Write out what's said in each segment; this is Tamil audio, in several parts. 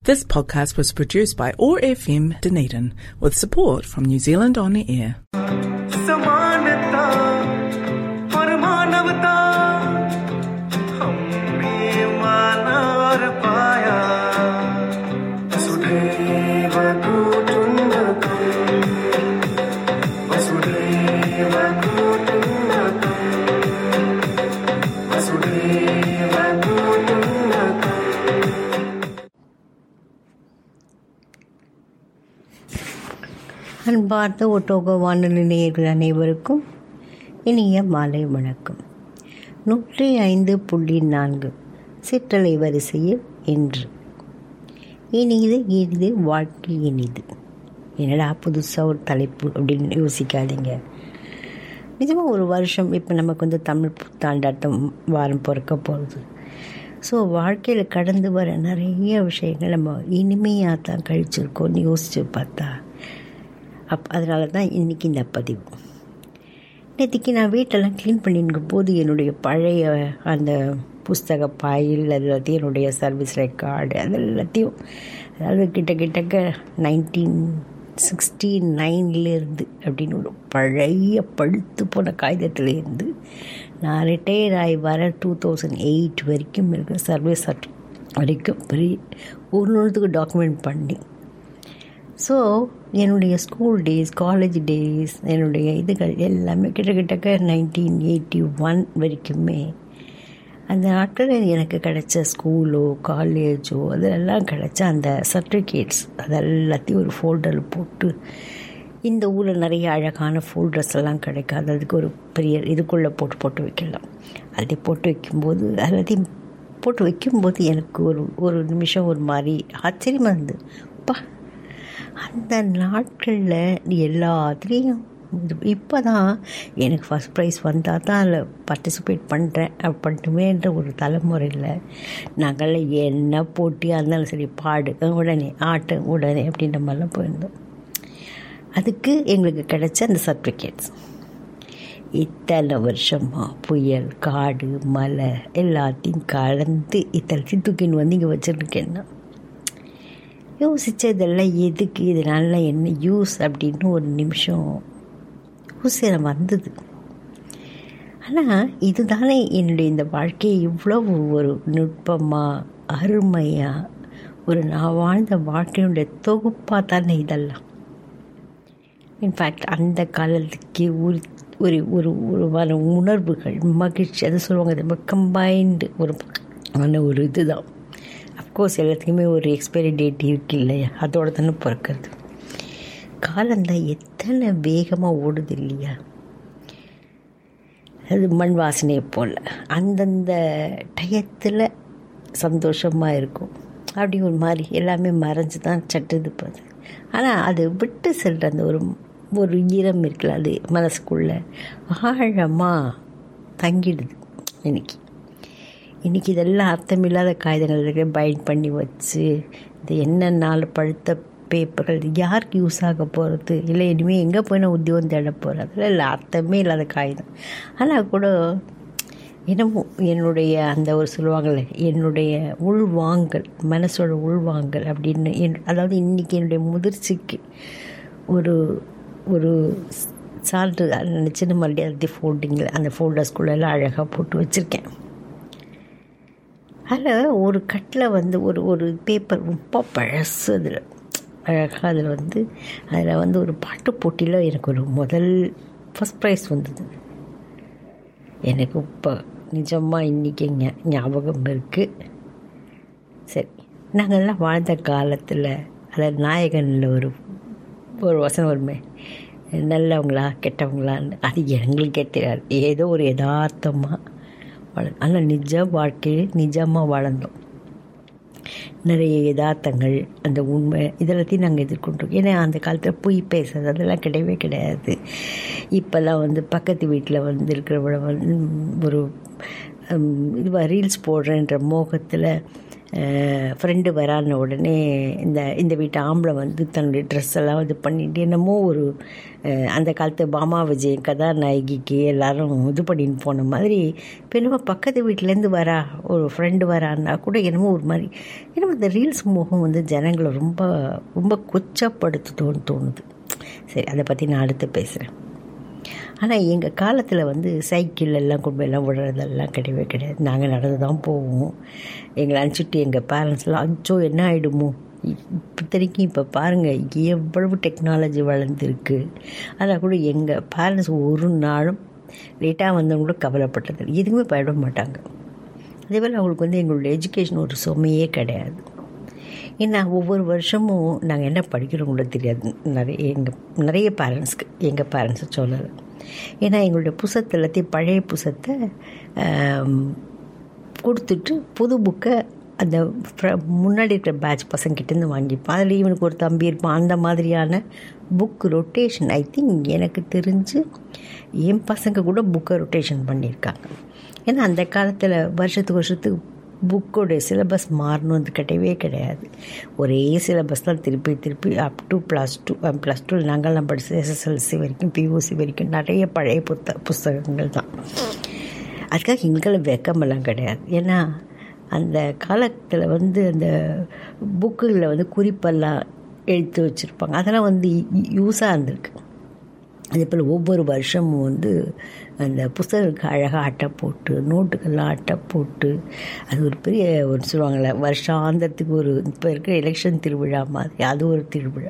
This podcast was produced by ORFM Dunedin with support from New Zealand On Air. समानता और मानवता हमने माना और पाया वसुधैव कुटुम्बकम् वसुधैव कुटुम्बकम् वसुधैव कुटुम्बकम् அன்பார்ந்த ஒட்டோகோ வானொலி நேயர்கள் அனைவருக்கும் இனிய மாலை வணக்கம் நூற்றி ஐந்து புள்ளி நான்கு சிற்றலை வரிசையில் இன்று இனிது இனிது வாழ்க்கை இனிது என்னடா புதுசாக ஒரு தலைப்பு அப்படின்னு யோசிக்காதீங்க நிஜமாக ஒரு வருஷம் இப்போ நமக்கு வந்து தமிழ் புத்தாண்டாட்டம் வாரம் பிறக்க போகுது ஸோ வாழ்க்கையில் கடந்து வர நிறைய விஷயங்கள் நம்ம இனிமையாக தான் கழிச்சிருக்கோம்னு யோசித்து பார்த்தா அப் அதனால தான் இன்றைக்கி இந்த பதிவு நேற்றுக்கு நான் வீட்டெல்லாம் க்ளீன் பண்ணிருக்கும் போது என்னுடைய பழைய அந்த புஸ்தக பாயில் அது எல்லாத்தையும் என்னுடைய சர்வீஸ் ரெக்கார்டு அது எல்லாத்தையும் அதாவது கிட்ட கிட்டக்க நைன்டீன் சிக்ஸ்டி நைன்லேருந்து அப்படின்னு ஒரு பழைய பழுத்து போன காகிதத்துலேருந்து நான் ரிட்டையர் ஆகி வர டூ தௌசண்ட் எயிட் வரைக்கும் இருக்கிற சர்வீஸ் வரைக்கும் பெரிய ஒரு ஒன்றுத்துக்கு டாக்குமெண்ட் பண்ணி ஸோ என்னுடைய ஸ்கூல் டேஸ் காலேஜ் டேஸ் என்னுடைய இதுகள் எல்லாமே கிட்டத்தட்ட நைன்டீன் எயிட்டி ஒன் வரைக்குமே அந்த நாட்களில் எனக்கு கிடைச்ச ஸ்கூலோ காலேஜோ அதெல்லாம் கிடைச்ச அந்த சர்டிஃபிகேட்ஸ் அது எல்லாத்தையும் ஒரு ஃபோல்டரில் போட்டு இந்த ஊரில் நிறைய அழகான ஃபோல்டர்ஸ் எல்லாம் கிடைக்காது அதுக்கு ஒரு பெரிய இதுக்குள்ளே போட்டு போட்டு வைக்கலாம் அதை போட்டு வைக்கும்போது எல்லாத்தையும் போட்டு வைக்கும்போது எனக்கு ஒரு ஒரு நிமிஷம் ஒரு மாதிரி ஆச்சரியமாக இருந்தது அப்பா அந்த நாட்களில் எல்லாத்துலேயும் இப்போ தான் எனக்கு ஃபஸ்ட் ப்ரைஸ் வந்தால் தான் அதில் பார்ட்டிசிபேட் பண்ணுறேன் பண்ணட்டுமேன்ற ஒரு தலைமுறையில் நாங்கள் என்ன போட்டியாக இருந்தாலும் சரி பாடு உடனே ஆட்டு உடனே அப்படின்ற மாதிரிலாம் போயிருந்தோம் அதுக்கு எங்களுக்கு கிடைச்ச அந்த சர்டிஃபிகேட்ஸ் இத்தனை வருஷமாக புயல் காடு மலை எல்லாத்தையும் கலந்து இத்தனைத்தையும் தூக்கின்னு வந்து இங்கே வச்சுருக்கேன்னா யோசித்ததெல்லாம் எதுக்கு இதனால என்ன யூஸ் அப்படின்னு ஒரு நிமிஷம் யோசனை வந்தது ஆனால் இதுதானே என்னுடைய இந்த வாழ்க்கையை இவ்வளவு ஒரு நுட்பமாக அருமையாக ஒரு நான் வாழ்ந்த வாழ்க்கையினுடைய தொகுப்பாக தானே இதெல்லாம் இன்ஃபேக்ட் அந்த காலத்துக்கு ஒரு ஒரு ஒரு ஒரு வர உணர்வுகள் மகிழ்ச்சி அதை சொல்லுவாங்க ரொம்ப கம்பைன்டு ஒரு ஆன ஒரு இதுதான் அஃப்கோர்ஸ் எல்லாத்துக்குமே ஒரு எக்ஸ்பைரி டேட் இருக்கு இல்லையா அதோட தானே பிறக்கிறது காலந்தான் எத்தனை வேகமாக ஓடுது இல்லையா அது மண் வாசனையை போல் அந்தந்த டயத்தில் சந்தோஷமாக இருக்கும் அப்படி ஒரு மாதிரி எல்லாமே மறைஞ்சு தான் சட்டுது போகுது ஆனால் அது விட்டு செல்கிற அந்த ஒரு ஒரு ஈரம் இருக்குல்ல அது மனசுக்குள்ளே ஆழமாக தங்கிடுது இன்னைக்கு இன்றைக்கி இதெல்லாம் அர்த்தமில்லாத காகிதங்கள் பைண்ட் பண்ணி வச்சு இது என்ன நாலு பழுத்த பேப்பர்கள் இது யாருக்கு யூஸ் ஆக போகிறது இல்லை இனிமேல் எங்கே போய் நான் உத்தியோகம் தேட போகிறேன் அதெல்லாம் இல்லை அர்த்தமே இல்லாத காகிதம் ஆனால் கூட என்னமோ என்னுடைய அந்த ஒரு சொல்லுவாங்கள்ல என்னுடைய உள்வாங்கல் மனசோட உள்வாங்கல் அப்படின்னு என் அதாவது இன்றைக்கி என்னுடைய முதிர்ச்சிக்கு ஒரு ஒரு சால்ட்டு சின்ன மறுபடியும் ஃபோல்டிங்கில் அந்த ஃபோல்டர்ஸ்குள்ளெல்லாம் அழகாக போட்டு வச்சுருக்கேன் அதில் ஒரு கட்டில் வந்து ஒரு ஒரு பேப்பர் ரொம்ப பழசு அதில் அழகாக அதில் வந்து அதில் வந்து ஒரு பாட்டு போட்டியில் எனக்கு ஒரு முதல் ஃபஸ்ட் ப்ரைஸ் வந்தது எனக்கு இப்போ நிஜமாக இன்றைக்கி ஞாபகம் இருக்குது சரி நாங்கள்லாம் வாழ்ந்த காலத்தில் அதில் நாயகனில் ஒரு ஒரு வசனம் வருமே நல்லவங்களா கெட்டவங்களான்னு அது எங்களுக்கே தெரியாது ஏதோ ஒரு யதார்த்தமாக வள ஆனால் நிஜ வாழ்க்கையில் நிஜமாக வளர்ந்தோம் நிறைய யதார்த்தங்கள் அந்த உண்மை இதெல்லாத்தையும் நாங்கள் எதிர்கொண்டோம் ஏன்னா அந்த காலத்தில் பொய் பேசுறது அதெல்லாம் கிடையவே கிடையாது இப்போல்லாம் வந்து பக்கத்து வீட்டில் வந்து இருக்கிற ஒரு இதுவாக ரீல்ஸ் போடுறேன்ற மோகத்தில் ஃப்ரெண்டு வரான உடனே இந்த இந்த வீட்டு ஆம்பளை வந்து தன்னுடைய ட்ரெஸ் எல்லாம் இது பண்ணிட்டு என்னமோ ஒரு அஹ், அந்த காலத்து பாமா விஜய் கதாநாயகிக்கு எல்லாரும் இது பண்ணின்னு போன மாதிரி இப்போ என்னமோ பக்கத்து வீட்டிலேருந்து வரா ஒரு ஃப்ரெண்டு வரான்னா கூட என்னமோ ஒரு மாதிரி என்னமோ இந்த ரீல்ஸ் முகம் வந்து ஜனங்களை ரொம்ப ரொம்ப கொச்சப்படுத்துதோன்னு தோணுது சரி அதை பற்றி நான் அடுத்து பேசுகிறேன் ஆனால் எங்கள் காலத்தில் வந்து சைக்கிள் எல்லாம் கொண்டு போய் எல்லாம் விடுறதெல்லாம் கிடையவே கிடையாது நாங்கள் நடந்து தான் போவோம் எங்களை அனுப்பிச்சிட்டு எங்கள் பேரண்ட்ஸ்லாம் அச்சோ என்ன ஆகிடுமோ இத்தனைக்கும் இப்போ பாருங்கள் எவ்வளவு டெக்னாலஜி வளர்ந்துருக்கு ஆனால் கூட எங்கள் பேரண்ட்ஸ் ஒரு நாளும் லேட்டாக வந்தவங்க கூட கவலைப்பட்டது எதுவுமே பயப்பட மாட்டாங்க அதே போல் அவங்களுக்கு வந்து எங்களுடைய எஜுகேஷன் ஒரு சுமையே கிடையாது ஏன்னா ஒவ்வொரு வருஷமும் நாங்கள் என்ன படிக்கிறோம் கூட தெரியாது நிறைய எங்கள் நிறைய பேரண்ட்ஸ்க்கு எங்கள் பேரண்ட்ஸை சொல்லலை ஏன்னா எங்களுடைய புஸ்தகத்தை எல்லாத்தையும் பழைய புஸ்தகத்தை ஆம், கொடுத்துட்டு புது புக்கை அந்த ஃப்ர- முன்னாடி இருக்கிற பேட்ச் பசங்கிட்டேருந்து வாங்கிப்பான் அதில் இவனுக்கு ஒரு தம்பி இருப்பான் அந்த மாதிரியான புக் ரொட்டேஷன் ஐ திங்க் எனக்கு தெரிஞ்சு என் பசங்க கூட புக்கை ரொட்டேஷன் பண்ணியிருக்காங்க ஏன்னா அந்த காலத்தில் வருஷத்துக்கு வருஷத்துக்கு புக்கோடைய சிலபஸ் மாறணும்னு கிடையவே கிடையாது ஒரே சிலபஸ் தான் திருப்பி திருப்பி up to plus two plus two நாங்கள்லாம் படிச்சது எஸ்எஸ்எல்சி வரைக்கும் பியூசி வரைக்கும் நிறைய பழைய புத்த புஸ்தகங்கள் தான் அதுக்காக எங்களை வெக்கமெல்லாம் கிடையாது ஏன்னா அந்த காலத்தில் வந்து அந்த புக்குகளில் வந்து குறிப்பெல்லாம் எழுத்து வச்சுருப்பாங்க அதெல்லாம் வந்து யூஸாக இருந்திருக்கு அதே போல் ஒவ்வொரு வருஷமும் வந்து அந்த புஸ்தகங்களுக்கு அழகாக அட்டை போட்டு நோட்டுக்கெல்லாம் அட்டை போட்டு அது ஒரு பெரிய ஒரு சொல்லுவாங்கள்ல வருஷாந்தத்துக்கு ஒரு இப்போ இருக்கிற எலெக்ஷன் திருவிழா மாதிரி அது ஒரு திருவிழா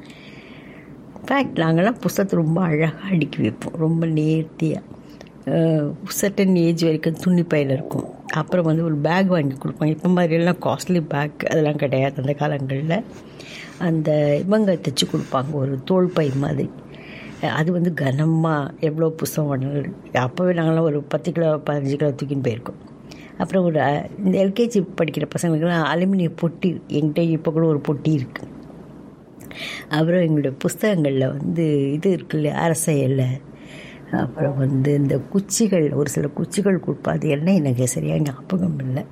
இன்ஃபேக்ட் நாங்கள்லாம் புஸ்தகத்தை ரொம்ப அழகாக அடுக்கி வைப்போம் ரொம்ப நேர்த்தியாக சர்டன் ஏஜ் வரைக்கும் துணி பையில் இருக்கும் அப்புறம் வந்து ஒரு பேக் வாங்கி கொடுப்பாங்க இப்போ மாதிரியெல்லாம் காஸ்ட்லி பேக் அதெல்லாம் கிடையாது அந்த காலங்களில் அந்த இவங்க தைச்சி கொடுப்பாங்க ஒரு தோல் பை மாதிரி அது வந்து கனமாக எவ்வளோ புஸ்தகம் வேணாலும் அப்போவே நாங்களாம் ஒரு பத்து கிலோ பதினஞ்சு கிலோ தூக்கின்னு போயிருக்கோம் அப்புறம் ஒரு அஹ், இந்த எல்கேஜி படிக்கிற பசங்களுக்கெல்லாம் அலுமினிய பொட்டி என்கிட்ட இப்போ கூட ஒரு பொட்டி இருக்குது அப்புறம் எங்களுடைய புஸ்தகங்களில் வந்து இது இருக்குல்ல அரசியலில் அப்புறம் வந்து இந்த குச்சிகள் ஒரு சில குச்சிகள் கொடுப்பா அது என்ன எனக்கு சரியாக ஞாபகம் இல்லை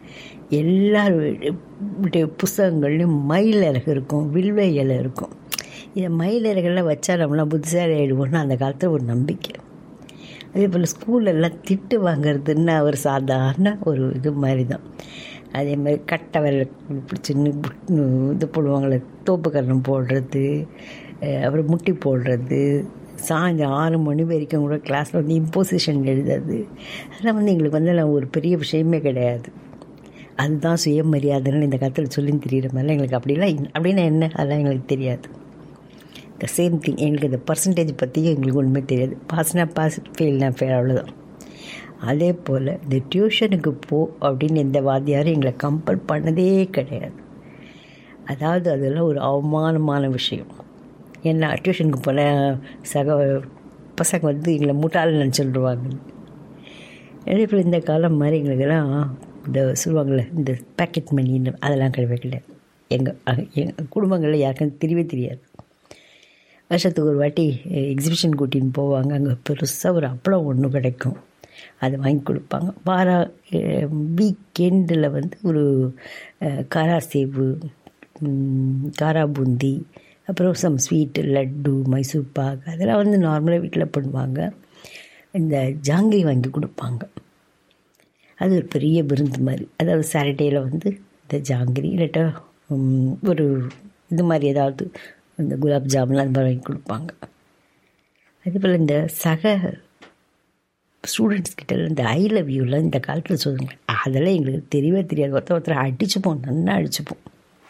எல்லாருடைய புஸ்தகங்கள்லையும் மயில் இறகு இருக்கும் வில்வ இலை இருக்கும் இதை மயில் இறகெல்லாம் வச்சா நம்மளாம் புத்திசாலி ஆகிடுவோம்னு அந்த காலத்தில் ஒரு நம்பிக்கை அதே போல் ஸ்கூல்லெல்லாம் திட்டு வாங்குறதுன்னா ஒரு சாதாரண ஒரு இது மாதிரி தான் அதே மாதிரி கட்டை விரல் பிடிச்சி இது போடுவாங்களே தோப்பு கரணம் போடுறது அஹ் அப்புறம் முட்டி போடுறது சாயந்தரம் ஆறு மணி வரைக்கும் கூட கிளாஸில் வந்து இம்போசிஷன் எழுதுறது அதெல்லாம் வந்து எங்களுக்கு வந்து எல்லாம் ஒரு பெரிய விஷயமே கிடையாது அதுதான் சுயமரியாதைன்னு இந்த காலத்தில் சொல்லி தெரியுற மாதிரிலாம் எங்களுக்கு அப்படிலாம் இல்ல- அப்படின்னா என்ன அதெல்லாம் எங்களுக்கு தெரியாது த சேம் திங் எங்களுக்கு இந்த பர்சன்டேஜ் பற்றியும் எங்களுக்கு ஒன்றுமே தெரியாது பாஸ்னா பாஸ் ஃபெயில்னா ஃபெயில் அவ்வளோதான் அதே போல் இந்த டியூஷனுக்கு போ அப்படின்னு எந்த வாத்தியாரும் எங்களை கம்பல் பண்ணதே கிடையாது அதாவது அதெல்லாம் ஒரு அவமானமான விஷயம் ஏன்னா டியூஷனுக்கு போன சக பசங்க வந்து எங்களை முட்டாள்னு சொல்லிடுவாங்க அதே போல் இந்த காலம் மாதிரி எங்களுக்கெல்லாம் இந்த சொல்லுவாங்கள்ல இந்த பேக்கெட் மணின்னு அதெல்லாம் கிடையவே கிடையாது எங்கள் எங்கள் குடும்பங்களில் யாருக்கும் தெரியவே தெரியாது வருஷத்துக்கு ஒரு வாட்டி எக்ஸிபிஷன் கூட்டின்னு போவாங்க அங்கே பெருசாக ஒரு அப்பளம் ஒன்று கிடைக்கும் அதை வாங்கி கொடுப்பாங்க வார வீக்கெண்டில் வந்து ஒரு அஹ், காரா சேவு ம், காரா பூந்தி அப்புறம் சம் ஸ்வீட்டு லட்டு மைசூர் பாக் அதெல்லாம் வந்து நார்மலாக வீட்டில் பண்ணுவாங்க இந்த ஜாங்கிரி வாங்கி கொடுப்பாங்க அது ஒரு பெரிய விருந்து மாதிரி அதாவது சாட்டர்டேயில் வந்து இந்த ஜாங்கிரி இல்லாட்டா ம், ஒரு இது மாதிரி ஏதாவது இந்த குலாப் ஜாமுன் அது மாதிரி வாங்கி கொடுப்பாங்க அதே போல் இந்த சக ஸ்டூடெண்ட்ஸ் கிட்ட இந்த ஐ லவ் யூலாம் இந்த காலத்தில் சொல்லுங்க அதெல்லாம் எங்களுக்கு தெரியவே தெரியாது ஒருத்தர் ஒருத்தர் அடிச்சுப்போம் நல்லா அடிச்சுப்போம்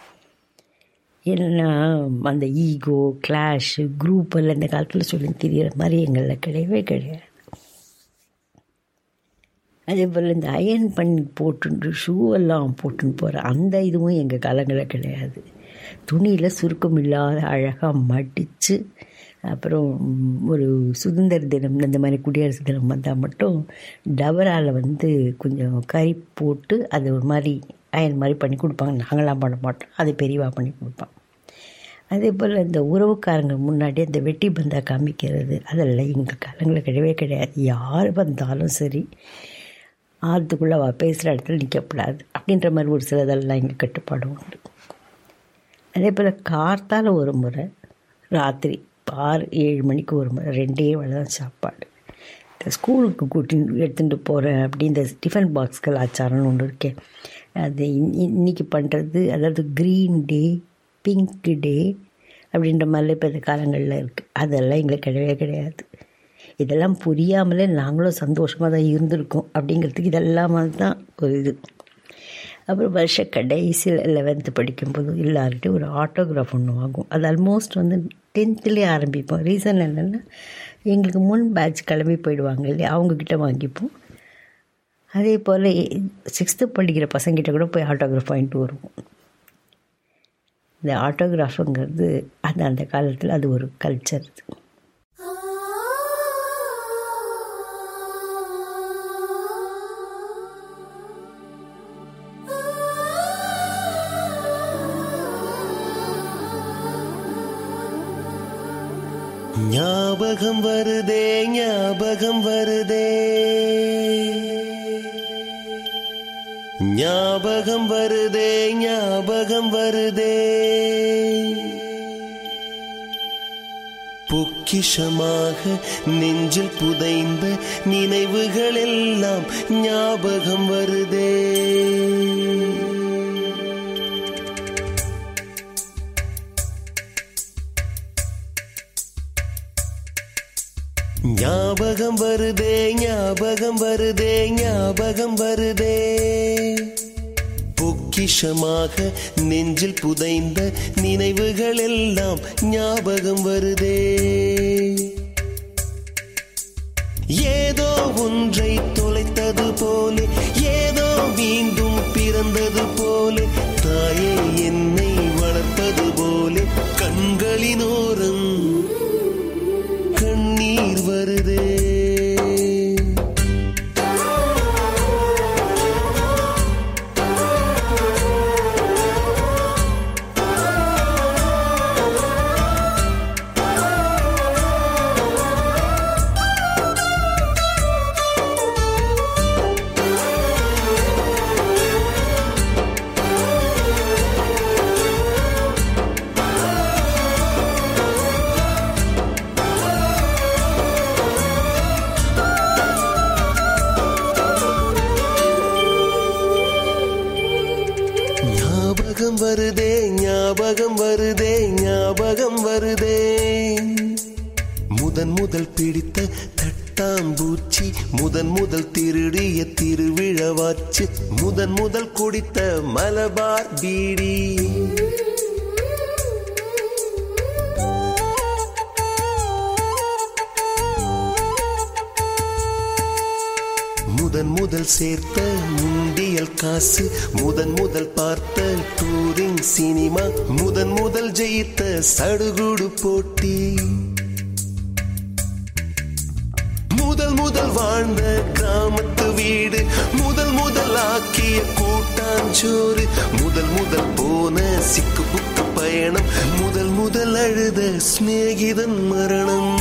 ஏன்னா அந்த ஈகோ கிளாஷ் குரூப் எல்லாம் இந்த காலத்தில் சொல்லி தெரியற மாதிரி எங்களில் கிடையவே கிடையாது அதே போல் இந்த அயன் பண்ணி போட்டுட்டு ஷூ எல்லாம் போட்டுன்னு போகிற அந்த இதுவும் எங்கள் காலங்களில் கிடையாது துணியில் சுருக்கம் இல்லாத அழகாக மடித்து அப்புறம் ஒரு சுதந்திர தினம் இந்த மாதிரி குடியரசு தினம் வந்தால் மட்டும் டவரால் வந்து கொஞ்சம் கறி போட்டு அது ஒரு மாதிரி அயன் மாதிரி பண்ணி கொடுப்பாங்க நாங்களாம் பண்ண மாட்டோம் அது பெரியவா பண்ணி கொடுப்பான் அதே போல் இந்த உறவுக்காரங்க முன்னாடி அந்த வெட்டி பந்தா காமிக்கிறது அதெல்லாம் எங்கள் காலங்களில் கிடையவே கிடையாது யார் வந்தாலும் சரி ஆற்றுக்குள்ளே அவள் பேசுகிற இடத்துல நிற்கக்கூடாது அப்படின்ற மாதிரி ஒரு சிலதெல்லாம் இங்கே கட்டுப்பாடு உண்டு அதே போல் கார்த்தால ஒரு முறை ராத்திரி ஆறு ஏழு மணிக்கு ஒரு முறை ரெண்டே வேளை தான் சாப்பாடு இந்த ஸ்கூலுக்கு கூட்டி எடுத்துகிட்டு போகிறேன் அப்படி இந்த டிஃபன் பாக்ஸ் கலாச்சாரம்னு ஒன்று இருக்கேன் அது இன் இன்னைக்கு பண்ணுறது அதாவது க்ரீன் டே பிங்க் டே அப்படின்ற மாதிரிலாம் இப்போ இந்த காலங்களில் இருக்குது அதெல்லாம் எங்களுக்கு கிடையவே கிடையாது இதெல்லாம் புரியாமலே நாங்களும் சந்தோஷமாக தான் இருந்திருக்கோம் அப்படிங்கிறதுக்கு இதெல்லாம் தான் ஒரு இது அப்புறம் வருஷ கடைசியில் லெவன்த்து படிக்கும்போது எல்லார்கிட்டையும் ஒரு ஆட்டோகிராஃப் ஒன்று வாங்கும் அது ஆல்மோஸ்ட் வந்து டென்த்துலேயே ஆரம்பிப்போம் ரீசன் என்னென்னா எங்களுக்கு முன் பேட்ச் கிளம்பி போயிடுவாங்க இல்லையா அவங்கக்கிட்ட வாங்கிப்போம் அதே போல் சிக்ஸ்த்து படிக்கிற பசங்கிட்ட கூட போய் ஆட்டோகிராஃப் வாங்கிட்டு வருவோம் இந்த ஆட்டோகிராஃபுங்கிறது அது அந்த காலத்தில் அது ஒரு கல்ச்சர் இது ஞாபகம் வருதே ஞாபகம் வருதே ஞாபகம் வருதே ஞாபகம் வருதே பொக்கிஷமாக நெஞ்சில் புதைந்த நினைவுகள் எல்லாம் ஞாபகம் வருதே ஞாபகம் வருதே ஞாபகம் வருதே ஞாபகம் வருதே பொக்கிஷமாக நெஞ்சில் புதைந்த நினைவுகள் எல்லாம் ஞாபகம் வருதே ஏதோ ஒன்றை தொலைத்தது போலே ஏதோ மீண்டும் பிறந்தது போலே தாயே என்னை வளர்ப்பது போலே கண்களினோரம் கண்ணீர் வருதே ஞாபகம் வருதே ஞாபகம் வருதே ஞாபகம் வருதே முதன் முதல் பிடித்த தட்டாம்பூச்சி முதன் முதல் திருடிய திருவிழவாச்சு முதன் முதல் குடித்த மலபார் பீடி முதன் முதல் சேர்த்த முண்டியல் காசு முதன் முதல் பார்த்த டூரிங் சினிமா முதன் முதல் ஜெயித்த சடுகுடு போட்டி முதல் முதல் வாழ்ந்த கிராமத்து வீடு முதல் முதல் ஆக்கிய கூட்டாஞ்சோறு முதல் முதல் போன சிக்கு புக்கு பயணம் முதல் முதல் அழுத சிநேகிதன் மரணம்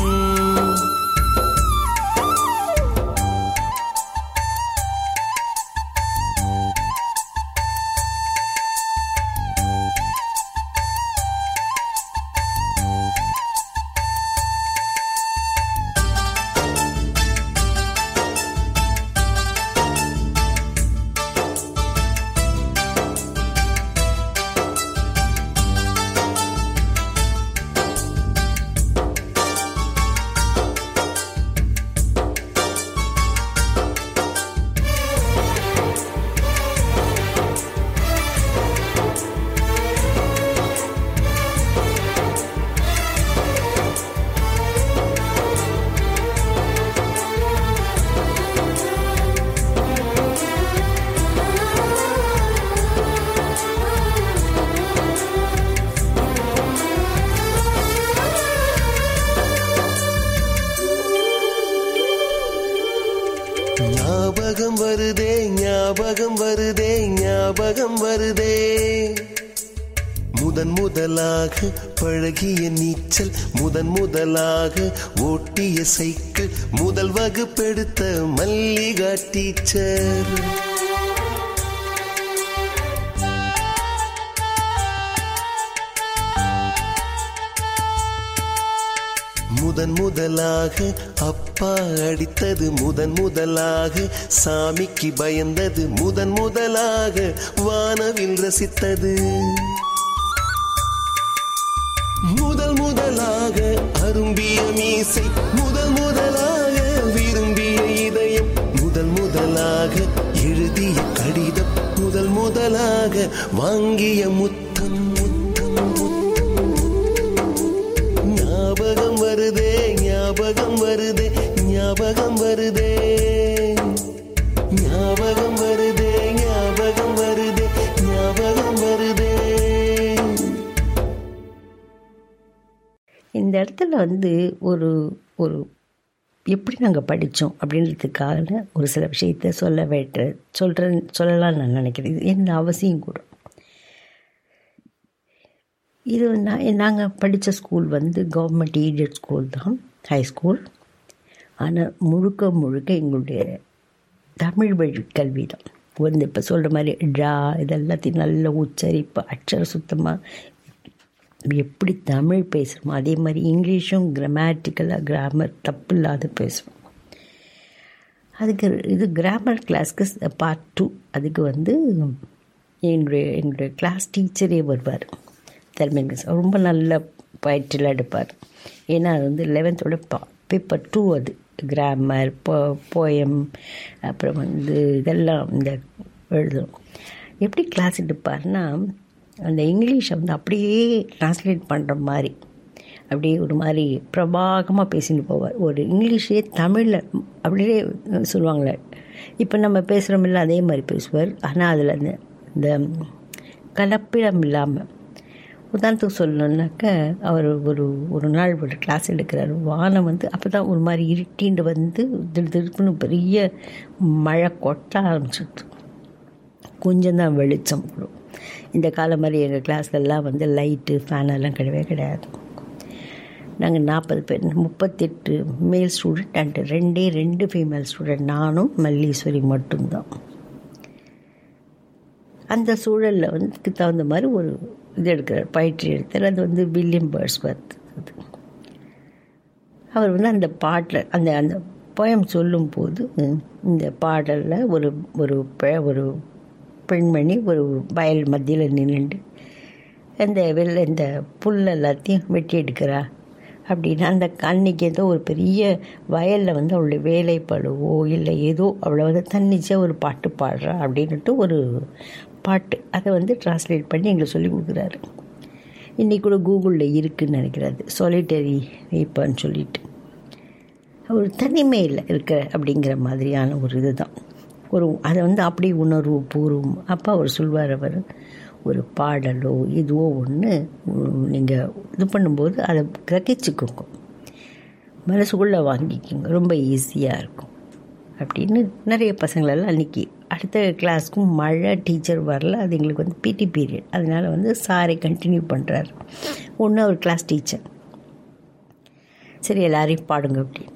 ஞாபகம் வருதே ஞாபகம் வருதே ஞாபகம் வருதே முதன் முதன் முதலாக பழகிய நீச்சல் முதன் முதலாக ஓட்டிய சைக்கிள் முதல் வகுப்பெடுத்த மல்லிகா டீச்சர் முதன் முதலாக அப்பா அடித்தது முதன் முதலாக சாமிக்கு பயந்தது முதன் முதலாக வானவில் ரசித்தது முதல் முதலாக அரும்பிய மீசை முதல் முதலாக விரும்பிய இதயம் முதல் முதலாக எழுதிய கடிதம் முதல் முதலாக வாங்கிய முத்தம் முத்தம் முத்தம் ஞாபகம் வருதே ஞாபகம் வருதே ஞாபகம் வருதே ஞாபகம் வருதே ஞாபகம் வருதே ஞாபகம் வருதே இந்த இடத்துல வந்து ஒரு ஒரு எப்படி நாங்கள் படித்தோம் அப்படின்றதுக்காக ஒரு சில விஷயத்த சொல்ல வேட்ட சொல்கிறேன் சொல்லலாம்னு நான் நினைக்கிறேன் இது என்ன அவசியம் கூட இது நான் நாங்கள் படித்த ஸ்கூல் வந்து கவர்மெண்ட் எய்டட் ஸ்கூல் தான் ஹை ஸ்கூல் ஆனால் முழுக்க முழுக்க எங்களுடைய தமிழ் வழி கல்வி தான் வந்து இப்போ சொல்கிற மாதிரி டா இதெல்லாத்தையும் நல்ல உச்சரிப்பு அச்சர சுத்தமாக எப்படி தமிழ் பேசுகிறோமோ அதே மாதிரி இங்கிலீஷும் கிராமட்டிக்கலாக கிராமர் தப்பு இல்லாத பேசுவோம் அதுக்கு இது கிராமர் கிளாஸ்க்கு பார்ட் டூ அதுக்கு வந்து என்னுடைய என்னுடைய கிளாஸ் டீச்சரே வருவார் தலைமை மிஸ் ரொம்ப நல்ல பயிற்சியில் எடுப்பார் ஏன்னா அது வந்து லெவன்த்தோட பா பேப்பர் டூ அது கிராமர் போ போயம் அப்புறம் வந்து இதெல்லாம் இந்த எழுதும் எப்படி கிளாஸ் எடுப்பார்னா அந்த இங்கிலீஷை வந்து அப்படியே ட்ரான்ஸ்லேட் பண்ணுற மாதிரி அப்படியே ஒரு மாதிரி பிரபாகமாக பேசிட்டு போவார் ஒரு இங்கிலீஷே தமிழில் அப்படியே சொல்லுவாங்களே இப்போ நம்ம பேசுகிறோமில்ல அதே மாதிரி பேசுவார் ஆனால் அதில் அந்த இந்த கலப்பிடம் இல்லாமல் உதாரணத்துக்கு சொல்லணுன்னாக்க அவர் ஒரு ஒரு நாள் ஒரு கிளாஸ் எடுக்கிறார் வானம் வந்து அப்போ தான் ஒரு மாதிரி இருட்டின்னு வந்து திடு திருப்புன்னு பெரிய மழை கொட்ட ஆரம்பிச்சிடுது கொஞ்சம் தான் வெளிச்சம் வரும் இந்த காலம் மாதிரி எங்கள் கிளாஸ்லலாம் வந்து லைட்டு ஃபேன் எல்லாம் கிடையவே கிடையாது நாங்கள் நாற்பது பேர் முப்பத்தெட்டு மேல் ஸ்டூடெண்ட் அண்ட் ரெண்டே ரெண்டு ஃபீமேல் ஸ்டூடெண்ட் நானும் மல்லீஸ்வரி மட்டும்தான் அந்த சூழலில் வந்து இதுக்கு தகுந்த மாதிரி ஒரு இது எடுக்கிறார் பயிற்சி எடுத்தார் அது வந்து வில்லியம் பேர்ஸ்வர்த் அது அவர் வந்து அந்த பாட்டில் அந்த அந்த போயம் சொல்லும்போது இந்த பாடலில் ஒரு ஒரு பெ- ஒரு பெண்மணி ஒரு வயல் மத்தியில் நின்றுட்டு இந்த வெள்ள இந்த புல் எல்லாத்தையும் வெட்டி எடுக்கிறா அப்படின்னா அந்த அன்னைக்கு ஏதோ ஒரு பெரிய வயலில் வந்து அவளுடைய வேலைப்படுவோ இல்லை ஏதோ அவளை வந்து தன்னிச்சையாக ஒரு பாட்டு பாடுறா அப்படின்ட்டு ஒரு பாட்டு அதை வந்து டிரான்ஸ்லேட் பண்ணி எங்களுக்கு சொல்லி கொடுக்குறாரு இன்றைக்கி கூட கூகுளில் இருக்குதுன்னு நினைக்கிறாரு சொலிட்டரி இப்போன்னு சொல்லிட்டு ஒரு தனிமையில் இருக்கிற அப்படிங்கிற மாதிரியான ஒரு இதுதான் ஒரு அதை வந்து அப்படி உணர்வு பூர்வம் அப்போ அவர் சொல்வார் அவர் ஒரு பாடலோ இதுவோ ஒன்று நீங்கள் இது பண்ணும்போது அதை கிரகிச்சுக்கோங்க மனசுக்குள்ளே வாங்கிக்கோங்க ரொம்ப ஈஸியாக இருக்கும் அப்படின்னு நிறைய பசங்களெல்லாம் அன்றைக்கி அடுத்த கிளாஸ்க்கும் மழை டீச்சர் வரல அது எங்களுக்கு வந்து பிடி பீரியட் அதனால் வந்து சாரை கண்டினியூ பண்ணுறாரு ஒன்று அவர் கிளாஸ் டீச்சர் சரி எல்லாரையும் பாடுங்க அப்படின்னு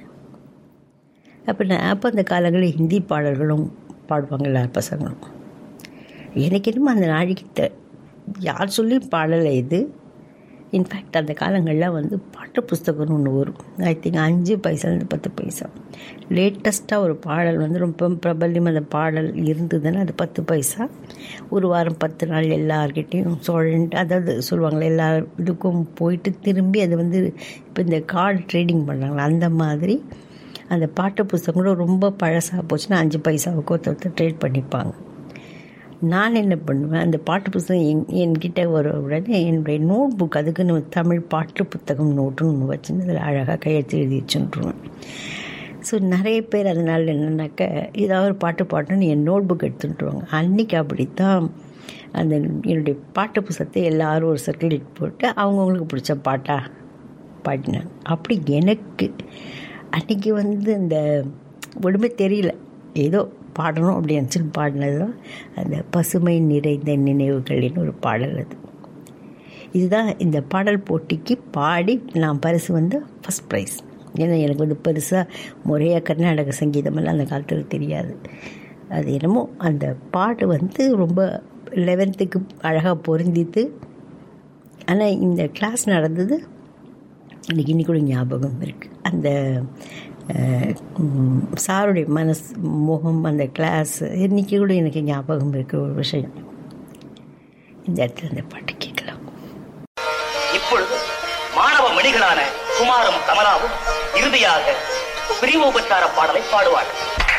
அப்போ நான் அப்போ அந்த காலங்களில் ஹிந்தி பாடல்களும் பாடுவாங்க எல்லா பசங்களும் எனக்கு என்னமோ அந்த நாளைக்கு த- யார் சொல்லி பாடலை இது இன்ஃபேக்ட் அந்த காலங்களில் வந்து பாட்டு புஸ்தகம்னு ஒன்று வரும் ஐ திங்க் அஞ்சு பைசாலேருந்து பத்து பைசா லேட்டஸ்ட்டாக ஒரு பாடல் வந்து ரொம்ப பிரபல்யம் அந்த பாடல் இருந்ததுன்னா அது பத்து பைசா ஒரு வாரம் பத்து நாள் எல்லார்கிட்டேயும் சோழன் அதாவது சொல்லுவாங்களே எல்லா இதுக்கும் போயிட்டு திரும்பி அது வந்து இப்போ இந்த கார்டு ட்ரேடிங் பண்ணுறாங்களா அந்த மாதிரி அந்த பாட்டு புஸ்தகம் கூட ரொம்ப பழசாக போச்சுன்னா அஞ்சு பைசாவுக்கு ஒருத்தர் ஒருத்தர் ட்ரேட் பண்ணிப்பாங்க நான் என்ன பண்ணுவேன் அந்த பாட்டு புத்தகம் என் என்கிட்ட வர உடனே என்னுடைய நோட் புக் அதுக்குன்னு ஒரு தமிழ் பாட்டு புத்தகம் நோட்டுன்னு ஒன்று வச்சுன்னு அதில் அழகாக கையெழுத்து எழுதி வச்சுட்டுருவேன் ஸோ நிறைய பேர் அதனால் என்னென்னாக்க ஏதாவது ஒரு பாட்டு பாடணும்னு என் நோட் புக் எடுத்துட்டுருவாங்க அன்றைக்கி அப்படித்தான் அந்த என்னுடைய பாட்டு புத்தகத்தை எல்லாரும் ஒரு சர்க்குலேட் போட்டு அவங்கவுங்களுக்கு பிடிச்ச பாட்டா பாடினாங்க அப்படி எனக்கு அன்றைக்கி வந்து இந்த ஒன்றுமே தெரியல ஏதோ பாடணும் அப்படி நினச்சின்னு பாடினது தான் அந்த பசுமை நிறைந்த நினைவுகள்னு ஒரு பாடல் அது இதுதான் இந்த பாடல் போட்டிக்கு பாடி நான் பரிசு வந்து ஃபஸ்ட் ப்ரைஸ் ஏன்னா எனக்கு வந்து பெருசாக முறையாக கர்நாடக சங்கீதமெல்லாம் அந்த காலத்தில் தெரியாது அது என்னமோ அந்த பாட்டு வந்து ரொம்ப லெவன்த்துக்கு அழகாக பொருந்தித்து ஆனால் இந்த கிளாஸ் நடந்தது எனக்கு இன்னி கூட ஞாபகம் இருக்குது அந்த அஹ், ம், சாருடைய மனசு முகம் அந்த கிளாஸ் இன்னைக்கு கூட எனக்கு ஞாபகம் இருக்கிற ஒரு விஷயம் இந்த இடத்துல இந்த பாட்டு கேட்கலாம் இப்பொழுது மாணவ மணிகளான குமாரும் கமலாவும் இறுதியாக பிரிவோபச்சார பாடலை பாடுவார்கள்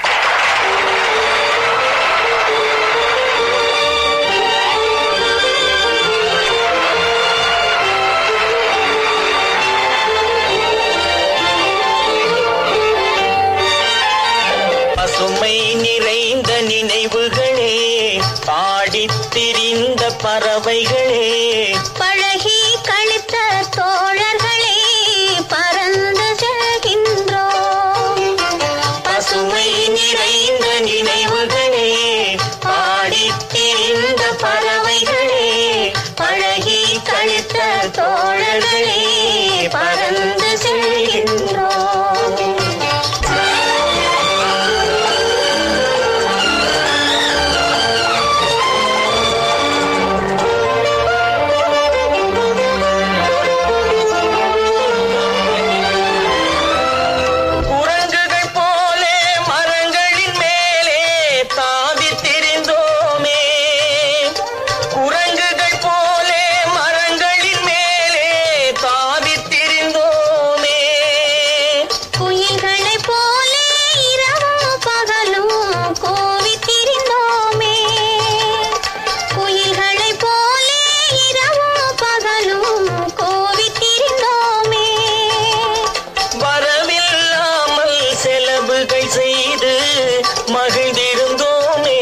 பசுமை நிறைந்த நினைவுகளே பாடித் திரிந்த பறவைகளே பழகி கழித்த தோழர்களே பறந்து செல்கின்றோம் பசுமை நிறைந்த நினைவுகளே பாடித் திரிந்த பறவைகளே பழகி கழித்த தோழர்களே பறந்து செல்கின்றோம் குரங்குகள் போலே மரங்களின் மேலே தாவித் திரிந்தோமே குரங்குகள் போலே மரங்களின் மேலே தாவித் திரிந்தோமே குயில்களைப் போலே இரவும் பகலும் கோவித் திரிந்தோமே குயில்களைப் போலே இரவும் பகலும் கோவித் திரிந்தோமே வரவில்லாமல் செலவுகள் செய்து மகிழ்ந்திருந்தோமே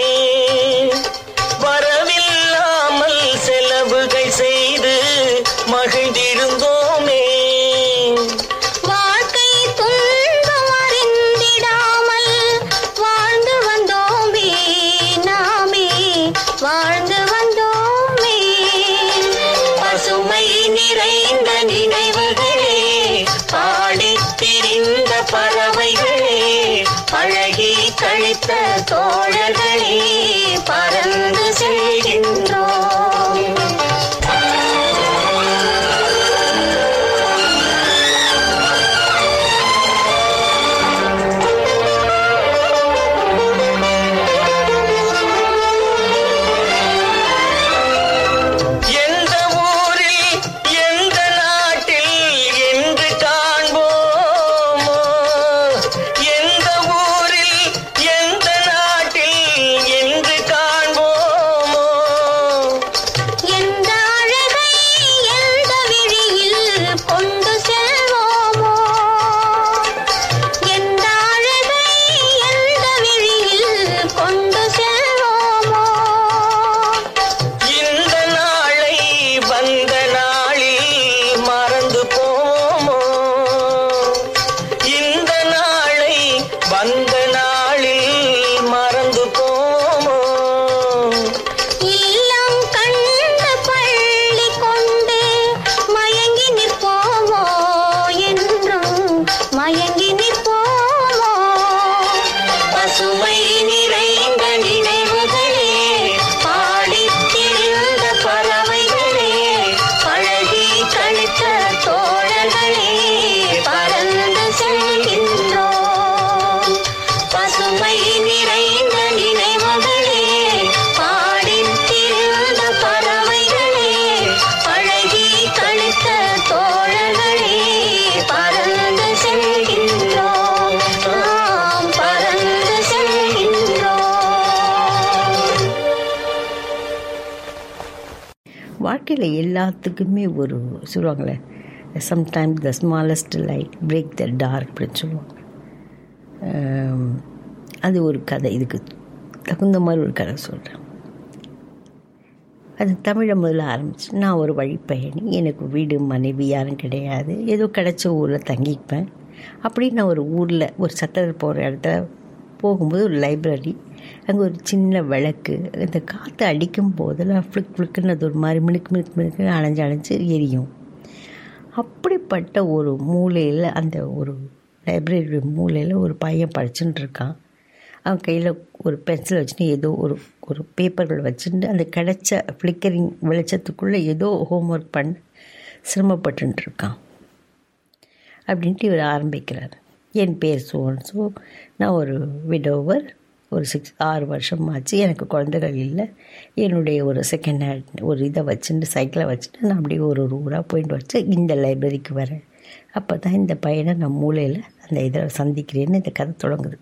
வரவில்லாமல் செலவுகள் செய்து மகிழ்ந்திருந்தோமே வாழ்க்கை துன்பம் அறிந்திடாமல் வாழ்ந்து வந்தோமே நாமே வாழ்ந்து வந்தோமே பசுமை நிறைந்த நினைவுகளே பாடித் திரிந்த பறவைகளே பழகி கழித்த தோழர்களே பறந்து செல்கின்றோம் எந்த ஊரில் எந்த நாட்டில் என்று காண்போமோ எந்த ஊரில் எந்த நாட்டில் என்று காண்போமோ எந்த அழகை எந்த விழியில் கொண்டு செல்வோமோ எந்த அழகை எந்த விழியில் கொண்டு செல்வோமோ இந்த நாளை வந்த நாளில் மறந்து போமோ இந்த நாளை வந்த நாளில் மறந்து போமோ இல்லம் கண்ட பள்ளி கொண்டு மயங்கி நிற்போமோ என்றும் மயங்கி நிற்போமோ பசுமை நிறைந்த நினைவுகளே பாடித் திரிந்த பறவைகளே பழகி கழித்த தோழர்களே பறந்து செல்கின்றோம் பசுமை நிறைந்த நினைவுகளே பாடித் திரிந்த பறவைகளே பழகி கழித்த தோழர்களே பறந்து செல்கின்றோம் நாம் பறந்து செல்கின்றோம் வாழ்க்கையில் எல்லாத்துக்குமே ஒரு சொல்லுவாங்களே sometimes the smallest light break the dark அப்படின்னு சொல்லுவாங்க ஆம், அது ஒரு கதை இதுக்கு தகுந்த மாதிரி ஒரு கதை சொல்கிறேன் அது தமிழை முதல்ல ஆரம்பிச்சு நான் ஒரு வழிப்பயணி எனக்கு வீடு மனைவி யாரும் கிடையாது ஏதோ கிடைச்ச ஊரில் தங்கிப்பேன் அப்படி நான் ஒரு ஊரில் ஒரு சட்டத்தில் போகிற இடத்துல போகும்போது ஒரு லைப்ரரி அங்கே ஒரு சின்ன விளக்கு இந்த காற்று அடிக்கும் போதெல்லாம் ஃப்ளிக் ஃப்ளிக்குன்னு அது ஒரு மாதிரி மினுக்கு மினுக்கு மினுக்குன்னு அணைஞ்சு அணைஞ்சு எரியும் அப்படிப்பட்ட ஒரு மூலையில் அந்த ஒரு லைப்ரரி மூலையில் ஒரு பையன் படிச்சுட்டு இருக்கான் அவன் கையில் ஒரு பென்சில் வச்சுட்டு ஏதோ ஒரு ஒரு பேப்பர்கள் வச்சுட்டு அந்த கிடைச்ச ஃப்ளிக்கரிங் வெளிச்சத்துக்குள்ளே ஏதோ ஹோம்ஒர்க் பண்ண சிரமப்பட்டுட்டு இருக்கான் அப்படின்ட்டு இவர் ஆரம்பிக்கிறார் என் பேர் சோன் ஸோ நான் ஒரு விடோவர் ஒரு சிக்ஸ் ஆறு வருஷம் ஆச்சு எனக்கு குழந்தைகள் இல்லை என்னுடைய ஒரு செகண்ட் ஹேண்ட் ஒரு இதை வச்சுட்டு சைக்கிளை வச்சுட்டு நான் அப்படியே ஒரு ஒரு ஊராக போயிட்டு வச்சு இந்த லைப்ரரிக்கு வரேன் அப்போ தான் இந்த பையனை நான் மூலையில் அந்த இதில் சந்திக்கிறேன்னு இந்த கதை தொடங்குது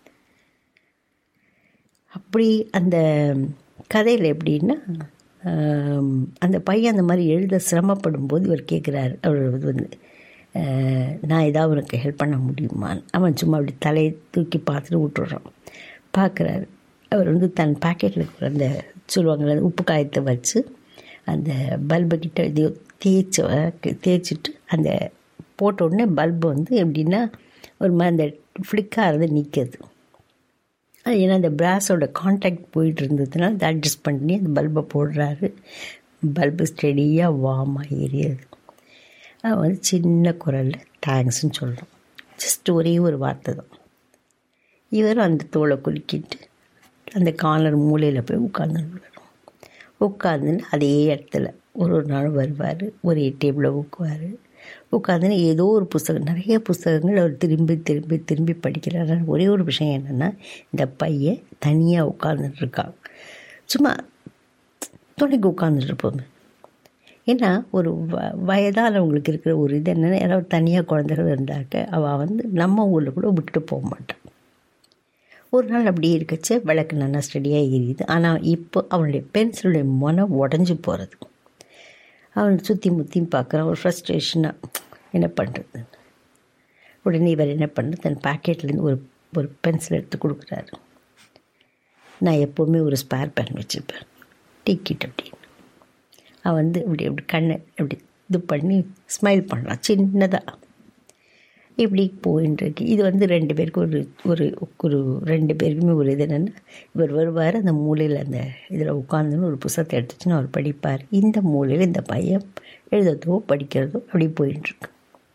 அப்படி அந்த கதையில் எப்படின்னா ஆம், அந்த பையன் அந்த மாதிரி எழுத சிரமப்படும் போது இவர் கேட்குறாரு அவர் வந்து அஹ், நான் ஏதாவது உனக்கு ஹெல்ப் பண்ண முடியுமான்னு அவன் சும்மா அப்படி தலையை தூக்கி பார்த்துட்டு விட்டுறான் பார்க்குறாரு அவர் வந்து தன் பாக்கெட்டில் இருக்கிற அந்த சொல்லுவாங்கள்ல அந்த உப்பு காயத்தை வச்சு அந்த பல்பு கிட்ட இது தேய்ச்சி தேய்ச்சிட்டு அந்த போட்ட உடனே பல்பு வந்து எப்படின்னா ஒரு மாதிரி அந்த ஃப்ளிக்காகிறது நிற்கிறது அது ஏன்னா அந்த பிராஸோட காண்டாக்ட் போயிட்டு இருந்ததுனால அதை அட்ஜஸ்ட் பண்ணி அந்த பல்பை போடுறாரு பல்பு ஸ்டெடியாக வார்மாக எரியுது அவன் வந்து சின்ன குரலில் தேங்க்ஸ்னு சொல்கிறான் ஜஸ்ட் ஒரே ஒரு வார்த்தை தான் இவரும் அந்த தோலை குலுக்கிட்டு அந்த கார்னர் மூலையில் போய் உட்காந்துருவார் உட்காந்துன்னு அதே இடத்துல ஒரு ஒரு நாள் வருவார் ஒரே டேபிளில் உட்குவார் உட்காந்துன்னு ஏதோ ஒரு புஸ்தகம் நிறைய புஸ்தகங்கள் அவர் திரும்பி திரும்பி திரும்பி படிக்கிறார் ஆனா ஒரே ஒரு விஷயம் என்னென்னா இந்த பையன் தனியாக உட்காந்துட்டு இருக்கான் சும்மா துணைக்கு உட்காந்துட்டு இருப்போங்க ஏன்னா ஒரு வ வயதானவங்களுக்கு இருக்கிற ஒரு இது என்னென்னா யாராவது தனியாக குழந்தைகள் இருந்தாக்க அவள் வந்து நம்ம ஊரில் கூட விட்டுட்டு போக மாட்டான் ஒரு நாள் அப்படியே இருக்கச்ச விளக்கு நல்லா ஸ்டடியாக எரியுது ஆனால் இப்போ அவனுடைய பென்சிலுடைய மனம் உடஞ்சி போகிறது அவன் சுற்றி முற்றியும் பார்க்குறான் ஒரு ஃப்ரஸ்ட்ரேஷனாக என்ன பண்ணுறது உடனே இவர் என்ன பண்ணுறது தன் பாக்கெட்லேருந்து ஒரு ஒரு பென்சில் எடுத்து கொடுக்குறாரு நான் எப்போவுமே ஒரு ஸ்பேர் பென் வச்சுருப்பேன் டிக்கெட் அப்படின்னு அவன் வந்து இப்படி இப்படி கண்ணை இப்படி இது பண்ணி ஸ்மைல் பண்ணலாம் சின்னதாக இப்படி போயின்னு இருக்கு இது வந்து ரெண்டு பேருக்கு ஒரு ஒரு ஒரு ரெண்டு பேருக்குமே ஒரு இது என்னென்னா இவர் வருவார் அந்த மூலையில் அந்த இதில் உட்காந்துன்னு ஒரு புத்தகத்தை எடுத்துச்சுன்னு அவர் படிப்பார் இந்த மூலையில் இந்த பையன் எழுதுறதோ படிக்கிறதோ அப்படி போயின்னு இருக்கு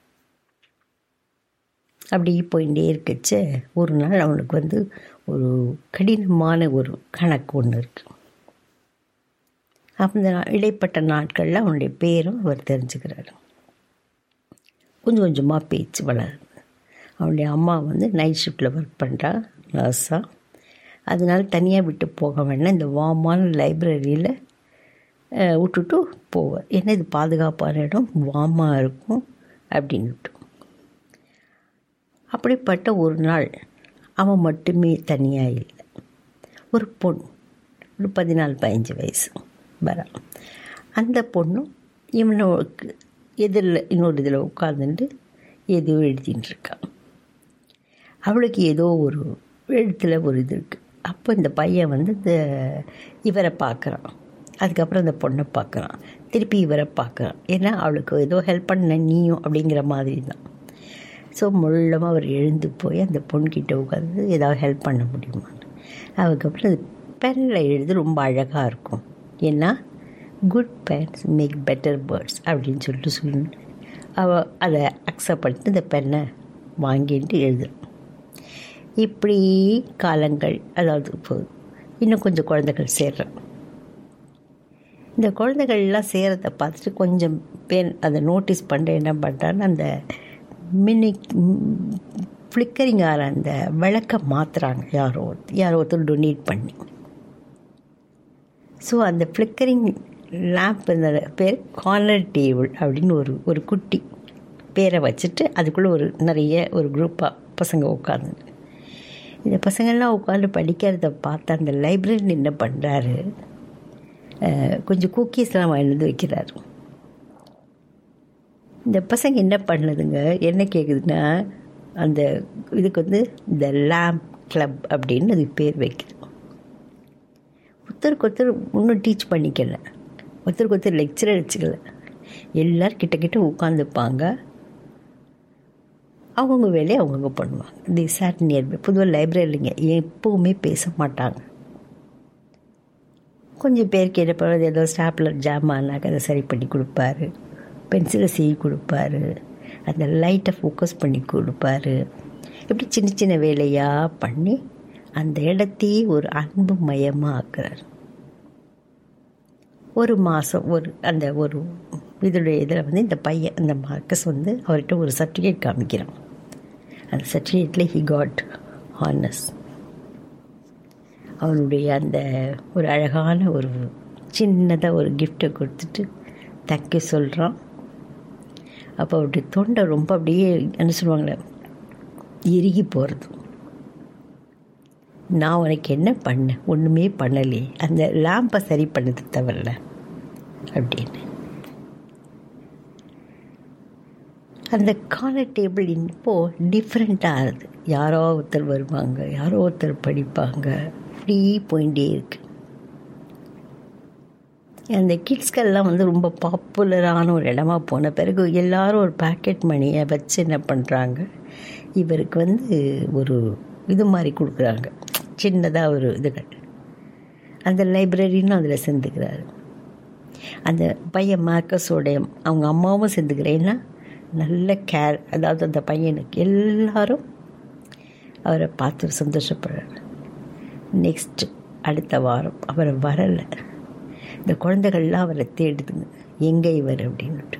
அப்படி போயிட்டே இருக்கச்ச ஒரு நாள் அவனுக்கு வந்து ஒரு கடினமான ஒரு கணக்கு ஒன்று இருக்குது அந்த நா- இடைப்பட்ட நாட்களில் அவனுடைய பேரும் அவர் தெரிஞ்சுக்கிறாரு கொஞ்சம் கொஞ்சமாக பேச்சு வளருது அவனுடைய அம்மா வந்து நைட் ஷிஃப்ட்டில் ஒர்க் பண்ணுறா நர்ஸாக அதனால தனியாக விட்டு போக வேண்டாம் இந்த வாமான லைப்ரரியில் விட்டுட்டு போவார் ஏன்னா இது பாதுகாப்பான இடம் வாமாக இருக்கும் அப்படின்னுட்டு அப்படிப்பட்ட ஒரு நாள் அவன் மட்டுமே தனியாக இல்லை ஒரு பொண்ணு ஒரு பதினாலு பதினஞ்சு வயசு வரா அந்த பொண்ணும் இவனுக்கு எதிரில் இன்னொரு இதில் உட்காந்துட்டு ஏதோ எழுதின்னு இருக்கா அவளுக்கு ஏதோ ஒரு எழுத்தில் ஒரு இது இருக்குது அப்போ இந்த பையன் வந்து இந்த இவரை பார்க்குறான் அதுக்கப்புறம் இந்த பொண்ணை பார்க்குறான் திருப்பி இவரை பார்க்குறான் ஏன்னா அவளுக்கு ஏதோ ஹெல்ப் பண்ண நீயும் அப்படிங்கிற மாதிரி தான் ஸோ முள்ளமாக அவர் எழுந்து போய் அந்த பொண்ணுக்கிட்ட உட்காந்து ஏதாவது ஹெல்ப் பண்ண முடியுமான்னு அதுக்கப்புறம் அது பெனில் எழுது ரொம்ப அழகாக இருக்கும் ஏன்னா good pens make better birds அப்படின்னு சொல்லிட்டு சொல்லி அவள் அதை அக்செப்ட் பண்ணிட்டு இந்த பெண்ணை வாங்கிட்டு எழுதுறான் இப்படி காலங்கள் அதாவது இப்போ இன்னும் கொஞ்சம் குழந்தைகள் சேர்றான் இந்த குழந்தைகள்லாம் சேரத்தை பார்த்துட்டு கொஞ்சம் பேர் அதை நோட்டீஸ் பண்ணுற என்ன பண்ணுறான்னு அந்த மினி ஃப்ளிக்கரிங் ஆகிற அந்த விளக்கை மாற்றுறாங்க யாரோ ஒருத்தர் யாரோ ஒருத்தர் டொனேட் பண்ணி ஸோ அந்த ஃப்ளிக்கரிங் லேம்ப் பேர் கார்னர் டேபிள் அப்படின்னு ஒரு ஒரு குட்டி பேரை வச்சுட்டு அதுக்குள்ளே ஒரு நிறைய ஒரு குரூப்பாக பசங்க உட்காந்து இந்த பசங்கள்லாம் உட்காந்து படிக்கிறத பார்த்து அந்த லைப்ரரி என்ன பண்ணுறாரு கொஞ்சம் குக்கீஸ்லாம் வாங்கிட்டு வந்து வைக்கிறாரு இந்த பசங்க என்ன பண்ணுதுங்க என்ன கேட்குதுன்னா அந்த இதுக்கு வந்து இந்த லேம்ப் கிளப் அப்படின்னு அது பேர் வைக்குது ஒருத்தருக்கு ஒருத்தர் இன்னும் டீச் பண்ணிக்கல ஒருத்தருக்கு ஒருத்தர் லெக்சர் அடிச்சுக்கல எல்லோரும் கிட்ட கிட்ட உட்காந்துப்பாங்க அவங்கவுங்க வேலையை அவங்கவுங்க பண்ணுவாங்க தி சாட் நியர்பை பொதுவாக லைப்ரரிலிங்க எப்போவுமே பேச மாட்டாங்க கொஞ்சம் பேர் கேட்டப்போ ஏதோ ஸ்டாப்லர் ஜாம் ஆனாக்க அதை சரி பண்ணி கொடுப்பாரு பென்சிலை செய்ய கொடுப்பாரு அந்த லைட்டை ஃபோக்கஸ் பண்ணி கொடுப்பாரு இப்படி சின்ன சின்ன வேலையாக பண்ணி அந்த இடத்தையே ஒரு அன்பு மயமாக ஆக்குறாரு ஒரு மாதம் ஒரு அந்த ஒரு இதோடைய இதில் வந்து இந்த பையன் அந்த மார்க்கஸ் வந்து அவர்கிட்ட ஒரு சர்டிஃபிகேட் காமிக்கிறான் அந்த சர்டிஃபிகேட்டில் ஹி காட் ஹானஸ் அவனுடைய அந்த ஒரு அழகான ஒரு சின்னதாக ஒரு கிஃப்டை கொடுத்துட்டு தேங்க்யூ சொல்கிறான் அப்போ அவருடைய தொண்டை ரொம்ப அப்படியே என்ன சொல்லுவாங்களே இறுகி போகிறது நான் உனக்கு என்ன பண்ணேன் ஒன்றுமே பண்ணலையே அந்த லேம்பை சரி பண்ணது தவிரல அப்படின்னு அந்த காலர் டேபிள் இப்போ டிஃப்ரெண்ட்டாக ஆகுது யாரோ ஒருத்தர் வருவாங்க யாரோ ஒருத்தர் படிப்பாங்க இப்படி போயிட்டே இருக்கு அந்த கிட்ஸ்கெல்லாம் வந்து ரொம்ப பாப்புலரான ஒரு இடமா போன பிறகு எல்லாரும் ஒரு பாக்கெட் மணியை வச்சு என்ன பண்ணுறாங்க இவருக்கு வந்து ஒரு இது மாதிரி கொடுக்குறாங்க சின்னதாக ஒரு இதுகள் அந்த லைப்ரரின்னு அதில் சேர்ந்துக்கிறாரு அந்த பையன் மார்க்கஸோடைய அவங்க அம்மாவும் சேர்ந்துக்கிறேன்னா நல்ல கேர் அதாவது அந்த பையனுக்கு எல்லாரும் அவரை பார்த்து சந்தோஷப்படுறாரு நெக்ஸ்ட் அடுத்த வாரம் அவர் வரலை இந்த குழந்தைகள்லாம் அவரை தேடுதுங்க எங்கே இவர் அப்படின்னுட்டு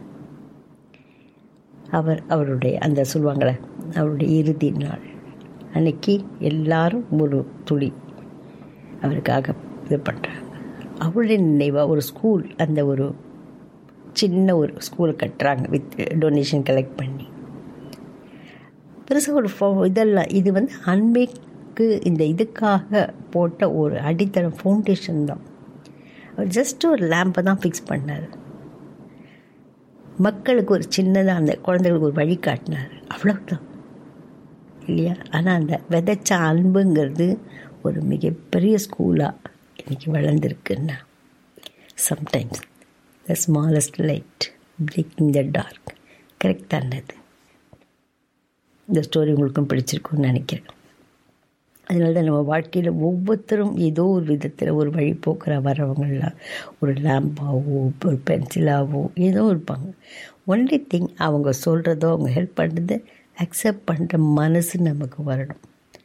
அவர் அவருடைய அந்த சொல்லுவாங்களே அவருடைய இறுதி நாள் அன்னைக்கு எல்லாரும் ஒரு துளி அவருக்காக இது பண்ணுறாங்க அவருடைய நினைவாக ஒரு ஸ்கூல் அந்த ஒரு சின்ன ஒரு ஸ்கூல் கட்டுறாங்க வித் டொனேஷன் கலெக்ட் பண்ணி பெருசாக ஒரு ஃபோ இதெல்லாம் இது வந்து அன்பிற்கு இந்த இதுக்காக போட்ட ஒரு அடித்தளம் ஃபவுண்டேஷன் தான் அவர் ஜஸ்ட் ஒரு லேம்பை தான் ஃபிக்ஸ் பண்ணார் மக்களுக்கு ஒரு சின்னதாக அந்த குழந்தைகளுக்கு ஒரு வழி காட்டினார் அவ்வளவுதான் இல்லையா ஆனால் அந்த விதைச்ச அன்புங்கிறது ஒரு மிகப்பெரிய ஸ்கூலாக இன்றைக்கி வளர்ந்துருக்குன்னா sometimes the smallest light breaking the dark கரெக்டானது இந்த ஸ்டோரி உங்களுக்கும் பிடிச்சிருக்கும்னு நினைக்கிறேன் அதனால தான் நம்ம வாழ்க்கையில் ஒவ்வொருத்தரும் ஏதோ ஒரு விதத்தில் ஒரு வழி போக்குற வரவங்களாம் ஒரு லேம்பாவோ ஒரு பென்சிலாவோ ஏதோ இருப்பாங்க ஒன்லி திங் அவங்க சொல்கிறதோ அவங்க ஹெல்ப் பண்ணுறது அக்செப்ட் பண்ணுற மனசு நமக்கு வரணும்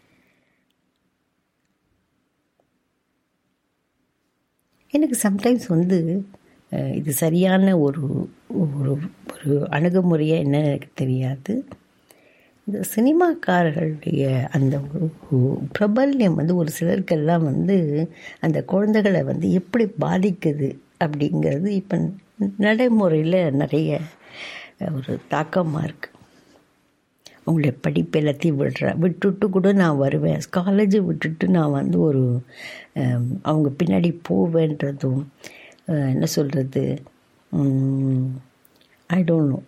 எனக்கு சம்டைம்ஸ் வந்து அஹ், இது சரியான ஒரு ஒரு ஒரு அணுகுமுறையாக என்ன எனக்கு தெரியாது இந்த சினிமாக்காரர்களுடைய அந்த ஒரு ஒரு பிரபல்யம் வந்து ஒரு சிலருக்கெல்லாம் வந்து அந்த குழந்தைகளை வந்து எப்படி பாதிக்குது அப்படிங்கிறது இப்போ நடைமுறையில் நிறைய ஒரு தாக்கமாக இருக்குது அவங்களுடைய படிப்பு எல்லாத்தையும் விடுறேன் விட்டுட்டு கூட நான் வருவேன் காலேஜ் விட்டுட்டு நான் வந்து ஒரு அஹ், அவங்க பின்னாடி போவேன்றதும் அஹ், என்ன சொல்கிறது ஐ டோன்ட் நோ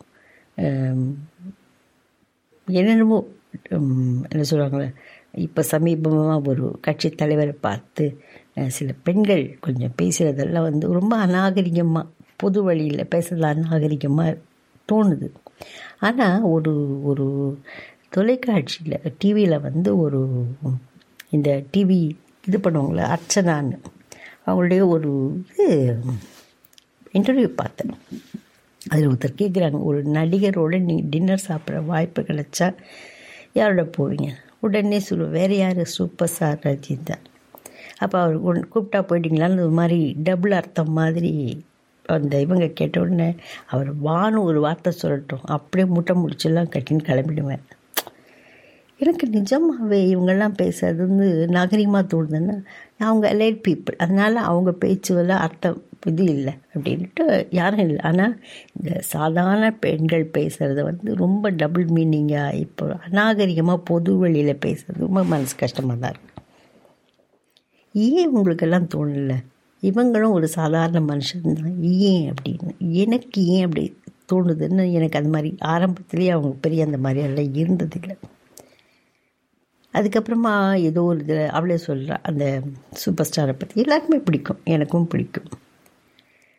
என்னென்னமோ உம், என்ன சொல்லுவாங்களே இப்போ சமீபமாக ஒரு கட்சி தலைவரை பார்த்து அஹ், சில பெண்கள் கொஞ்சம் பேசுகிறதெல்லாம் வந்து ரொம்ப அநாகரிகமாக பொது வழியில் பேசுறது அநாகரிகமாக தோணுது ஆனால் ஒரு ஒரு தொலைக்காட்சியில் டிவியில் வந்து ஒரு இந்த டிவி இது பண்ணுவாங்களே அர்ச்சனான்னு அவங்களுடைய ஒரு இது இன்டர்வியூ பார்த்தேன் அதில் ஒருத்தர் கேட்குறாங்க ஒரு நடிகரோட நீ டின்னர் சாப்பிட்ற வாய்ப்பு கிடைச்சா யாரோட போவீங்க உடனே சொல்லுவேன் வேறு யார் சூப்பர் ஸ்டார் ரஜித் தான் அப்போ அவர் உன் கூப்பிட்டா போயிட்டீங்களான்னு ஒரு மாதிரி டபுள் அர்த்தம் மாதிரி அந்த இவங்க கேட்ட உடனே அவர் வான்னு ஒரு வார்த்தை சொல்லட்டும் அப்படியே முட்டை முடிச்செல்லாம் கட்டின்னு கிளம்பிடுவேன் எனக்கு நிஜமாகவே இவங்கெல்லாம் பேசுறது வந்து நாகரிகமாக தோணுதுன்னா அவங்க எலைட் பீப்புள் அதனால் அவங்க பேச்சுவெல்லாம் அர்த்தம் இது இல்லை அப்படின்ட்டு யாரும் இல்லை ஆனால் இந்த சாதாரண பெண்கள் பேசுகிறத வந்து ரொம்ப டபுள் மீனிங்காக இப்போ அநாகரிகமாக பொது வழியில் பேசுறது ரொம்ப மனசு கஷ்டமாக தான் இருக்கு ஏன் உங்களுக்கெல்லாம் தோணல இவங்களும் ஒரு சாதாரண மனுஷன் தான் ஏன் அப்படின்னு எனக்கு ஏன் அப்படி தோணுதுன்னு எனக்கு அது மாதிரி ஆரம்பத்துலேயே அவங்க பெரிய அந்த மாதிரி எல்லாம் இருந்ததில்லை அதுக்கப்புறமா ஏதோ ஒரு இது அவளே சொல்கிறா அந்த சூப்பர் ஸ்டாரை பற்றி எல்லாருக்குமே பிடிக்கும் எனக்கும் பிடிக்கும்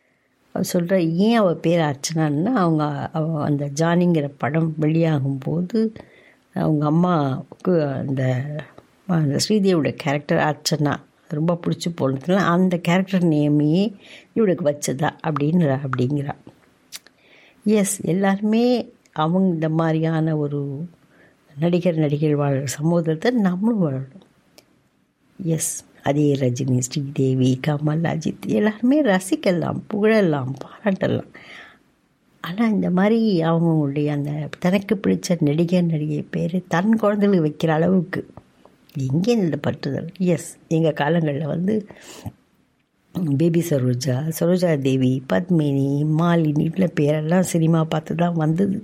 அவ சொல்கிற ஏன் அவள் பேர் அர்ச்சனான்னா அவங்க அவ அந்த ஜானிங்கிற படம் வெளியாகும் போது அவங்க அம்மாவுக்கு அந்த அந்த ஸ்ரீதேவியோட கேரக்டர் அர்ச்சனா ரொம்ப பிடிச்சி போனதுல அந்த கேரக்டர் நேமையே இவளுக்கு வச்சதா அப்படின்ற அப்படிங்கிறா எஸ் எல்லாருமே அவங்க இந்த மாதிரியான ஒரு நடிகர் நடிகர் வாழ்கிற சமூகத்தை நம்மளும் வாழணும் எஸ் அதே ரஜினி ஸ்ரீதேவி கமல் அஜித் எல்லாருமே ரசிக்கலாம் புகழலாம் பாராட்டலாம் ஆனால் இந்த மாதிரி அவங்களுடைய அந்த தனக்கு பிடிச்ச நடிகர் நடிகை பேர் தன் குழந்தைகளுக்கு வைக்கிற அளவுக்கு எங்கே இந்த பற்றுதல் எஸ் எங்கள் காலங்களில் வந்து பேபி சரோஜா சரோஜா தேவி பத்மினி மாலினி இவ்வளோ பேரெல்லாம் சினிமா பார்த்து தான் வந்தது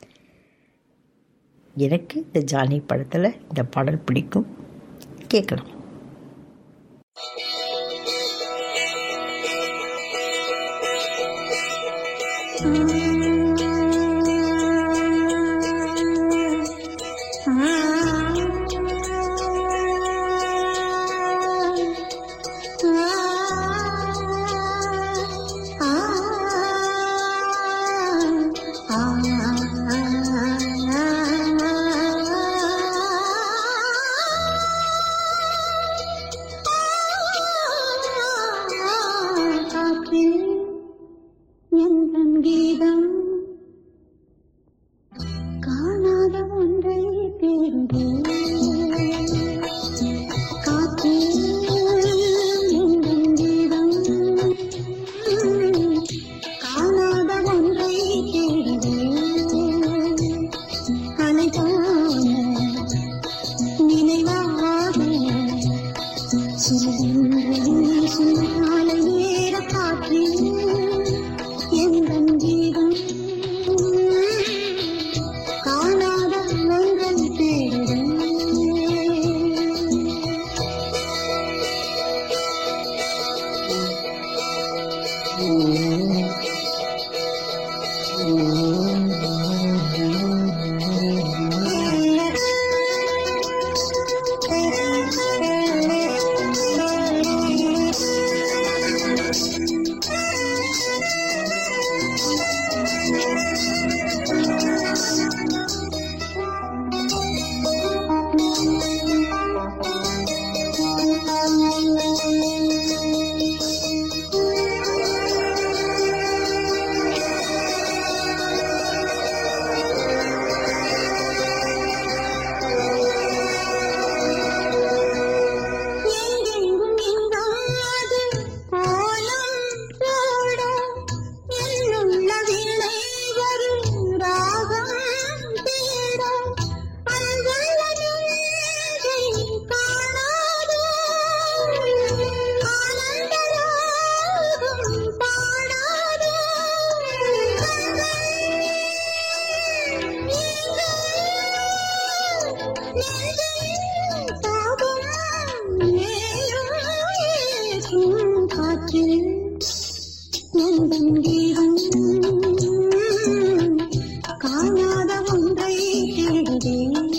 எனக்கு இந்த ஜானி படத்தில் இந்த பாடல் பிடிக்கும் கேட்கலாம் கீதம் காணாத ஒன்றை தேடுதே காற்றே எங்கள் கீதம் காணாத ஒன்றை தேடுதே அலைபான நினைவாக சிறுகாலை நேர காற்றில் எங்கள் கீதம் காணாத ஒன்றை தேடுதே எங்கெங்கும் எங்காது கோலம் போட என்னுள்ள வீணை வரும் ராகம் தேட அன்புள்ள நெஞ்சை காணாதோ ஆனந்த ராகம் பாடாதோ காணாத ஒன்றை தேடுதே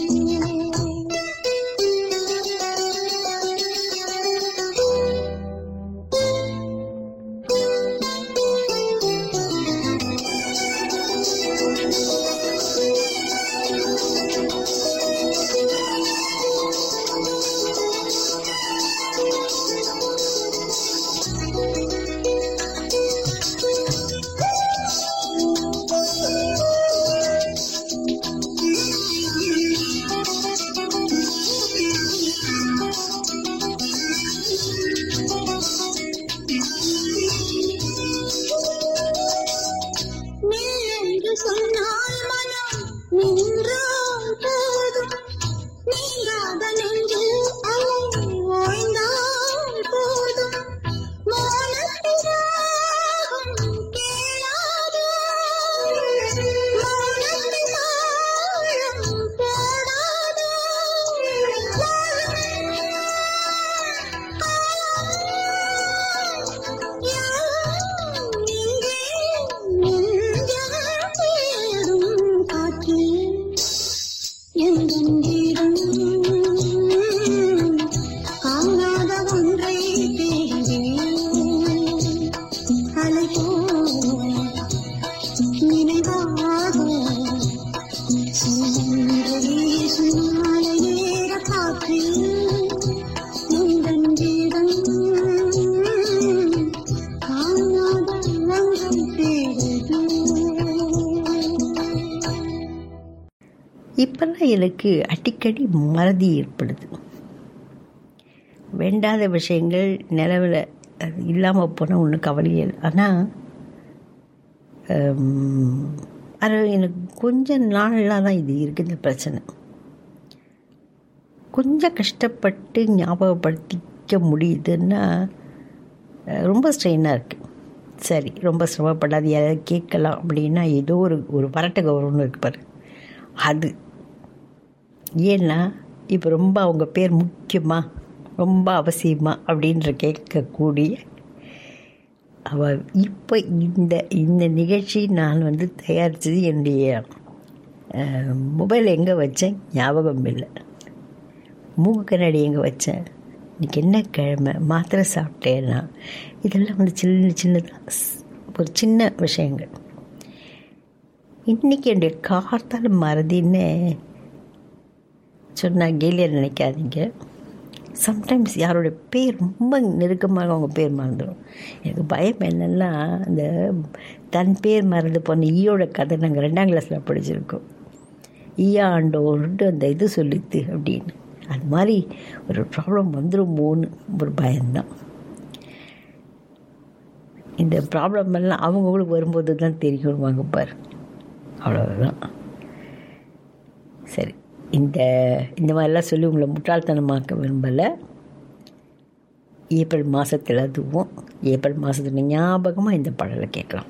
நீ என்று சொன்னால் மனம் நின்றால் போதும் நீங்காத நெஞ்சில் அலை ஓய்ந்தால் போதும் மௌனத்தினாகும் கேளாதோ மௌனத்தினாலும் போடாதோ என் நினைவாக சென்று வீசும் மாலை நேர காற்றில் உந்தன் கீதம் காணாத உள்ளங்கள் தேடுது இப்பெல்லாம் எனக்கு அடிக்கடி மறதி ஏற்படுது வேண்டாத விஷயங்கள் நிலவில் இல்லாமல் போனால் ஒன்றும் கவலையே இல்லை ஆனால் அது எனக்கு கொஞ்ச நாளாக தான் இது இருக்குது இந்த பிரச்சனை கொஞ்சம் கஷ்டப்பட்டு ஞாபகப்படுத்திக்க முடியுதுன்னா அஹ், ரொம்ப ஸ்ட்ரெயினாக இருக்குது சரி ரொம்ப சிரமப்படாது யாராவது கேட்கலாம் அப்படின்னா ஏதோ ஒரு ஒரு பரட்ட கௌரவம்னு இருக்கு பாரு அது ஏன்னா இப்போ ரொம்ப அவங்க பேர் முக்கியமா ரொம்ப அவசியமா அப்படின்ற கேட்கக்கூடிய அவ இப்போ இந்த இந்த நிகழ்ச்சி நான் வந்து தயாரித்தது என்னுடைய மொபைல் எங்கே வச்சேன் ஞாபகம் இல்லை மூக்கு கண்ணாடி எங்கே வச்சேன் இன்னைக்கு என்ன கிழமை மாத்திரை சாப்பிட்டேன்னா இதெல்லாம் வந்து சின்ன சின்னதாக ஒரு சின்ன விஷயங்கள் இன்றைக்கி என்னுடைய கார்த்தால் மறதின்னு சொன்னால் கேலியாக நினைக்காதீங்க சம்டைம்ஸ் யாரோட பேர் ரொம்ப நெருக்கமாக அவங்க பேர் மறந்துடும் எனக்கு பயம் என்னென்னா அந்த தன் பேர் மறந்து போன ஈயோட கதை நாங்கள் ரெண்டாம் கிளாஸில் படிச்சிருக்கோம் ஈயா ஆண்டோன்ட்டு அந்த இது சொல்லித்து அப்படின்னு அது மாதிரி ஒரு ப்ராப்ளம் வந்துருமோன்னு ஒரு பயம்தான் இந்த ப்ராப்ளம் எல்லாம் அவங்கவுங்களுக்கு வரும்போது தான் தெரியும் வாங்க பாரு அவ்வளோதான் சரி இந்த இந்த மாதிரிலாம் சொல்லி உங்களை முட்டாள்தனமாக்க விரும்பலை ஏப்ரல் மாதத்தில் அதுவும் ஏப்ரல் மாதத்துல ஞாபகமாக இந்த பாடலை கேட்கலாம்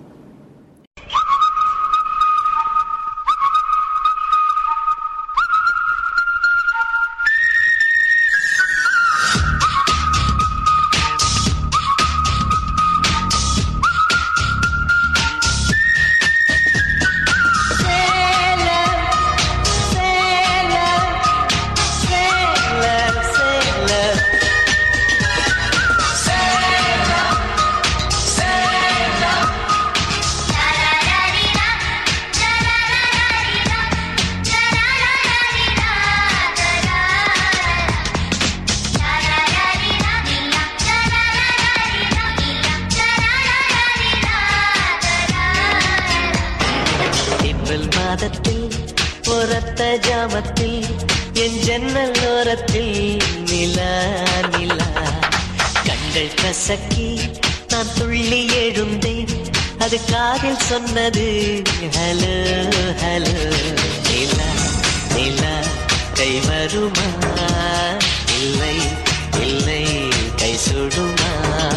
ஏப்ரல் மாதத்தில் ஒரத்த ஜாமத்தில் என் ஜன்னல் ஓரத்தில் நிலா நிலா கண்கள் கசக்கி நான் துள்ளி எழுந்தேன் அது காதில் சொன்னது ஹலோ ஹலோ நிலா நிலா கை வருமா இல்லை இல்லை கை சுடுமா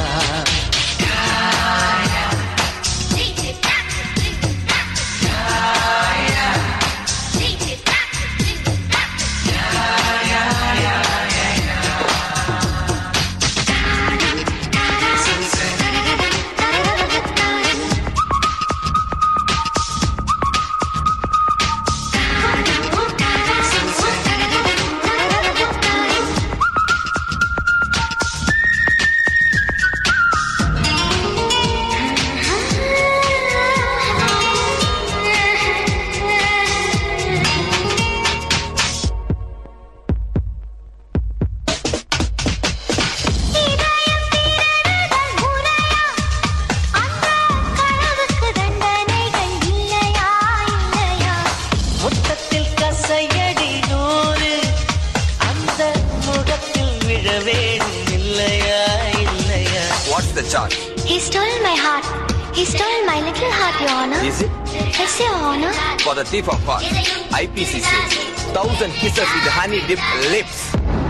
முத்தத்தில் கசையடி நூறு அந்த முகத்தில் விழ வேண்டும் இல்லையா இல்லையா What's the charge? He stole my heart. He stole my little heart, Your Honor. Is it? Yes, Your Honor. For the thief of hearts, IPC says, thousand kisses with honey dipped lips.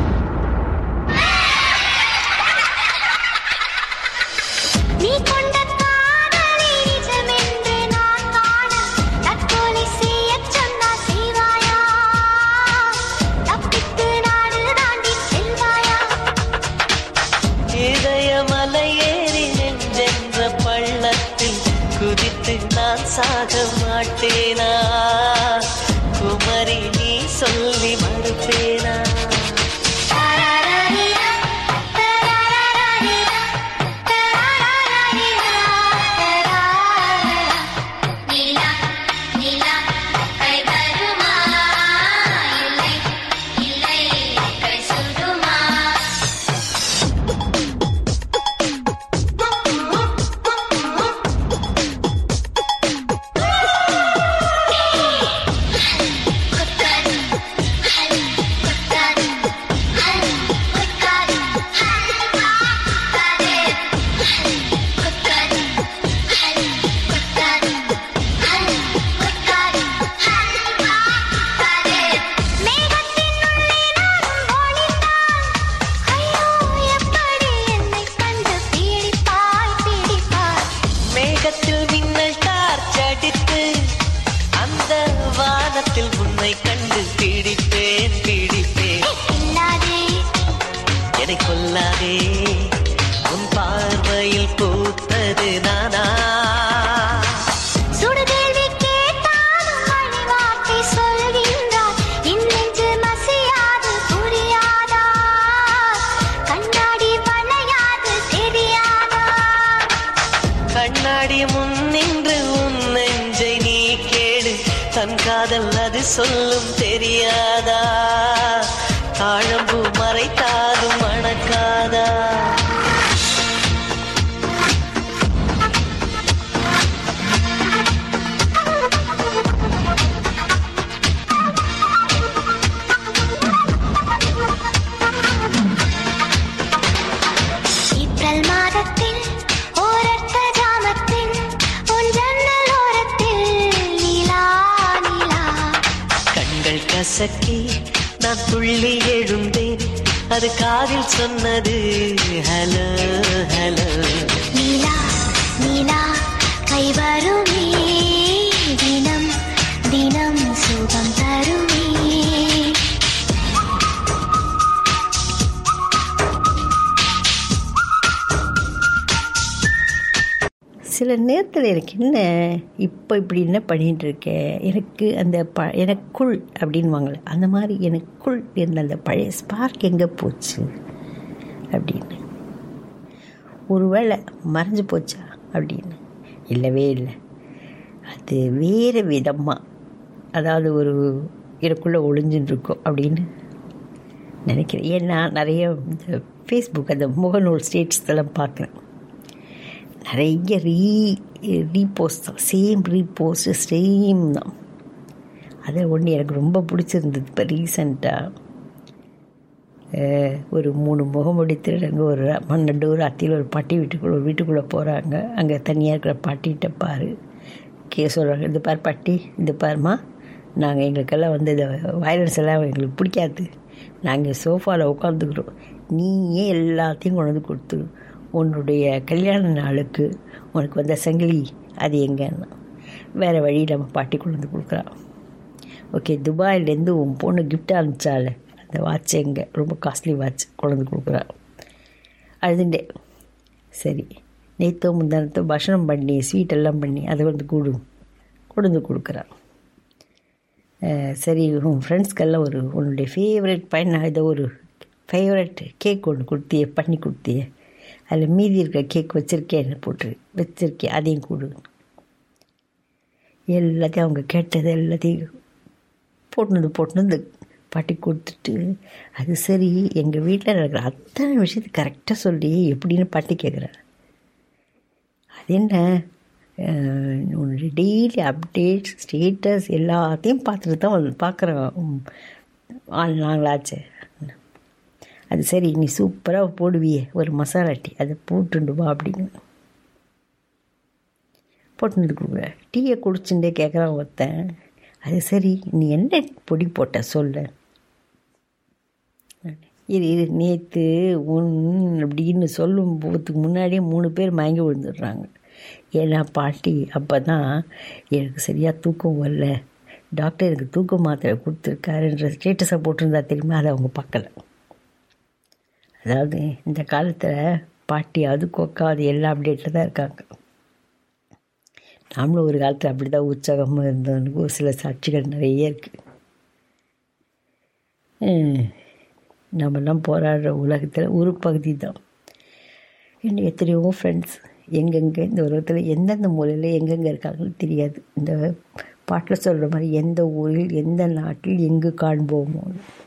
நீ கொண்ட காதலை நிஜமென்று நான் காண தற்கொலை செய்யச் சொன்னால் செய்வாயா? தப்பித்து நாடு தாண்டி செல்வாயா? இதய மலையேறி நெஞ்சென்ற பள்ளத்தில் குதித்து நான் சாக மாட்டேனா குமரி நீ சொல்லி மறுப்பேனா தரரரிரா, தரரரிரா, தரரரிரா, தரரரிரா. நீலா, அந்த வானத்தில் உன்னை கண்டு பிடிப்பேன் பிடிப்பேன் இல்லாதே என்னை கொல்லாதே உன் பார்வையில் பூத்தது நானா சுடுகேள்வி கேட்டாலும் வழி வார்த்தை சொல்கின்றார் இன்னெஞ்சு மசியாது புரியாதா கண்ணாடி வளையாது தெரியாதா கண்ணாடி முன் நின்று உன் நெஞ்சை நீ கேடு தன் காதல் அது சொல்லும் தெரியாதா தாழம்பூ மறைத்தாலும் மணக்காதா ஏப்ரல் மாதத்தில் ஓரத்த ஜாமத்தில் உன் ஜன்னல் ஓரத்தில் நிலா நிலா கண்கள் கசக்கி நான் துள்ளி எழுந்தேன் அது காதில் சொன்னது ஹலோ ஹலோ நிலா நிலா கை வருமே தினம் தினம் சுகம் தருமே சில நேரத்தில் எனக்கு என்ன இப்போ இப்படி என்ன பண்ணிட்டு இருக்கேன் எனக்கு அந்த ப எனக்குள் அப்படின்வாங்களே அந்த மாதிரி எனக்குள் இருந்த அந்த பழைய ஸ்பார்க் எங்கே போச்சு அப்படின்னு ஒருவேளை மறைஞ்சு போச்சா அப்படின்னு இல்லவே இல்லை அது வேறு விதமாக அதாவது ஒரு எனக்குள்ளே ஒளிஞ்சுன்னு இருக்கும் அப்படின்னு நினைக்கிறேன் ஏன்னா நிறைய இந்த ஃபேஸ்புக் அந்த முகநூல் ஸ்டேட்டஸ்லாம் பார்க்குறேன் நிறைய ரீ ரீபோஸ்ட் தான் சேம் ரீபோஸ்ட் சேம் தான் அது ஒன்று எனக்கு ரொம்ப பிடிச்சிருந்தது இப்போ ரீசண்டாக ஒரு மூணு முகமுடி திருடங்க ஒரு மண்ணண்டூர் அத்தியில் ஒரு பாட்டி வீட்டுக்குள்ளே ஒரு வீட்டுக்குள்ளே போகிறாங்க அங்கே தனியாக இருக்கிற பாட்டிகிட்ட பாரு கே சொல்கிறாங்க இந்த பார் பாட்டி இந்த பாருமா நாங்கள் எங்களுக்கெல்லாம் வந்து இந்த வயலன்ஸ் எல்லாம் எங்களுக்கு பிடிக்காது நாங்கள் சோஃபாவில் உட்காந்துக்கிறோம் நீயே எல்லாத்தையும் கொண்டு வந்து கொடுத்துரு உன்னுடைய கல்யாண நாளுக்கு உனக்கு வந்த சங்கிலி அது எங்கன்னா வேறு வழி நம்ம பாட்டி கொண்டு வந்து கொடுக்குறான் ஓகே துபாயிலேருந்து உன் பொண்ணு gift அனுப்பிச்சால அந்த வாட்ச் எங்கே ரொம்ப காஸ்ட்லி வாட்ச் கொண்டு வந்து கொடுக்குறான் அழுதுண்டே சரி நேத்தோ முந்தானத்தோ பஷனம் பண்ணி ஸ்வீட் எல்லாம் பண்ணி அதை வந்து கொடு கொண்டு வந்து கொடுக்குறான் அஹ் சரி உன் ஃப்ரெண்ட்ஸ்க்கெல்லாம் ஒரு உன்னுடைய ஃபேவரட் பையன் ஏதோ ஒரு ஃபேவரட் கேக் ஒன்று கொடுத்தியே பண்ணி கொடுத்தியே அதில் மீதி இருக்கிற கேக் வச்சுருக்கேன் போட்டு வச்சுருக்கேன் அதையும் கொடு எல்லாத்தையும் அவங்க கேட்டது எல்லாத்தையும் போட்டுனது போட்டுனது பாட்டி கொடுத்துட்டு அது சரி எங்கள் வீட்டில் நடக்கிற அத்தனை விஷயத்தை கரெக்டாக சொல்லி எப்படின்னு பாட்டி கேட்குறேன் அது என்ன அஹ், உன்னுடைய டெய்லி அப்டேட்ஸ் ஸ்டேட்டஸ் எல்லாத்தையும் பார்த்துட்டு தான் வந்து பார்க்குறோம் ஆள் நாங்களாச்சே அது சரி நீ சூப்பராக போடுவியே ஒரு மசாலா டீ அதை போட்டுண்டு வா அப்படின்னு போட்டுட்டு கொடுக்குற டீயை குடிச்சுட்டே கேட்குறான் ஒருத்தன் அது சரி நீ என்ன பொடி போட்ட சொல்ல இது இது நேற்று உன் அப்படின்னு சொல்லும் போகிறதுக்கு முன்னாடியே மூணு பேர் மயங்கி விழுந்துடுறாங்க ஏன்னா பாட்டி அப்போ தான் எனக்கு சரியாக தூக்கம் வரல டாக்டர் எனக்கு தூக்க மாத்திரை கொடுத்துருக்காருன்ற ஸ்டேட்டஸை போட்டிருந்தா தெரியுமா அதை அவங்க பார்க்கல அதாவது இந்த காலத்தில் பாட்டி அது கொக்காது எல்லா அப்டேட்டில் தான் இருக்காங்க நாமளும் ஒரு காலத்தில் அப்படி தான் உற்சாகமாக இருந்தோன்னு ஒரு சில சாட்சிகள் நிறைய இருக்குது நம்மெல்லாம் போராடுற உலகத்தில் ஒரு பகுதி தான் இன்னும் எத்தனையோ ஃப்ரெண்ட்ஸ் எங்கெங்கே இந்த உலகத்தில் எந்தெந்த மூலையில் எங்கெங்கே இருக்காங்கன்னு தெரியாது இந்த பாட்டில் சொல்கிற மாதிரி எந்த ஊரில் எந்த நாட்டில் எங்கு காண்போமோ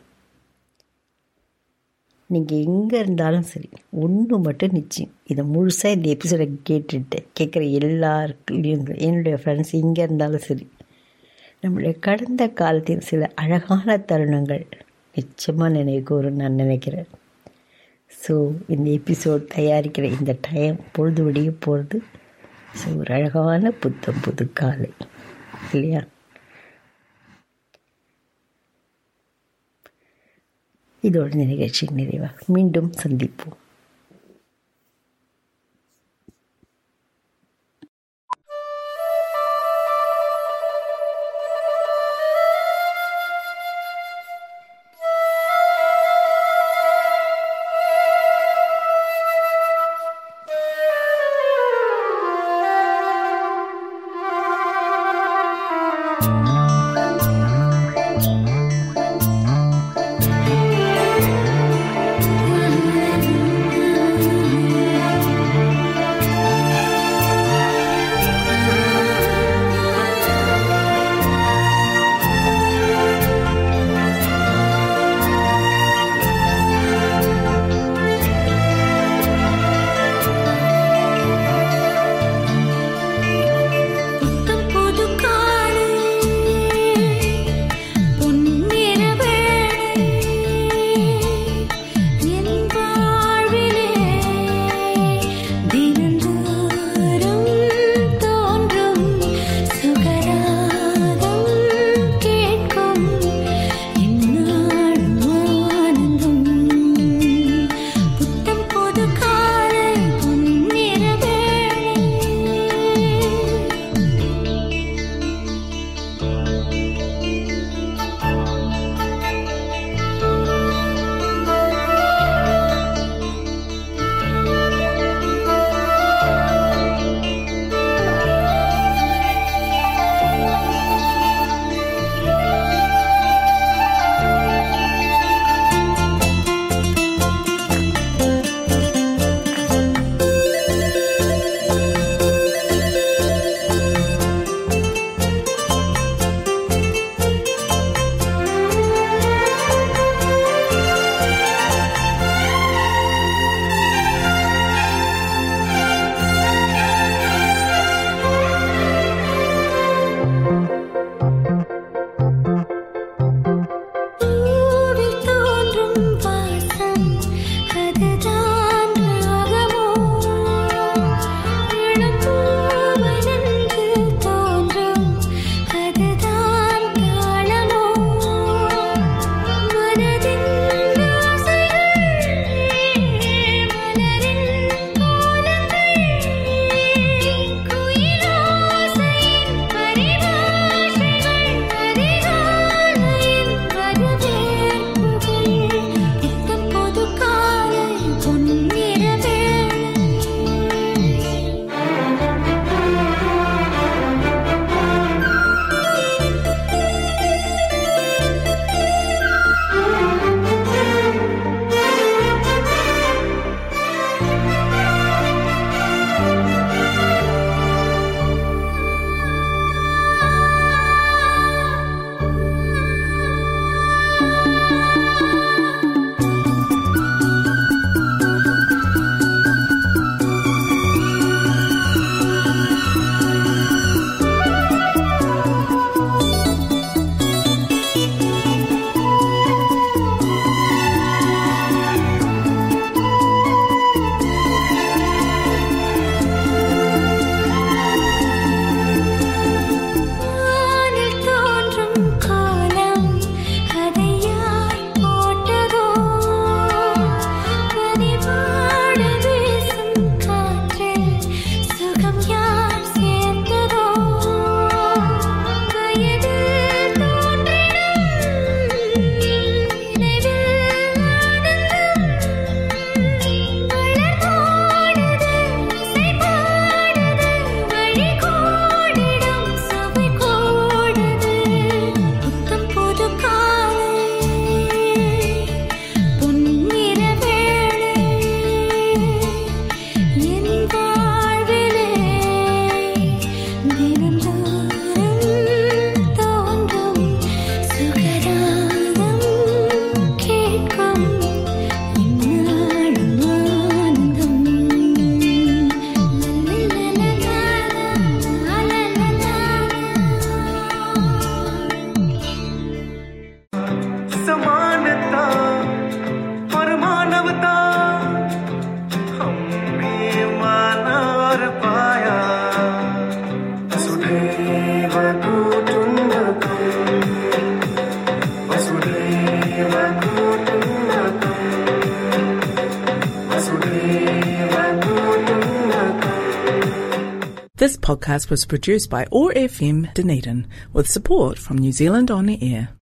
நீங்கள் எங்கே இருந்தாலும் சரி ஒன்று மட்டும் நிச்சயம் இதை முழுசாக இந்த எபிசோடை கேட்டுட்டு கேட்குற எல்லாருக்கும் என்னுடைய ஃப்ரெண்ட்ஸ் எங்கே இருந்தாலும் சரி நம்மளுடைய கடந்த காலத்தின் சில அழகான தருணங்கள் நிச்சயமாக நினைவுக்கூறும் நான் நினைக்கிறேன் ஸோ இந்த எபிசோட் தயாரிக்கிற இந்த டைம் பொழுது விடிய போகிறது ஸோ ஒரு அழகான புத்தம் புது காலை இல்லையா இதோட இந்த நிகழ்ச்சி நிறைவாக மீண்டும் சந்திப்போம் This podcast was produced by OAR FM Dunedin with support from New Zealand On the Air.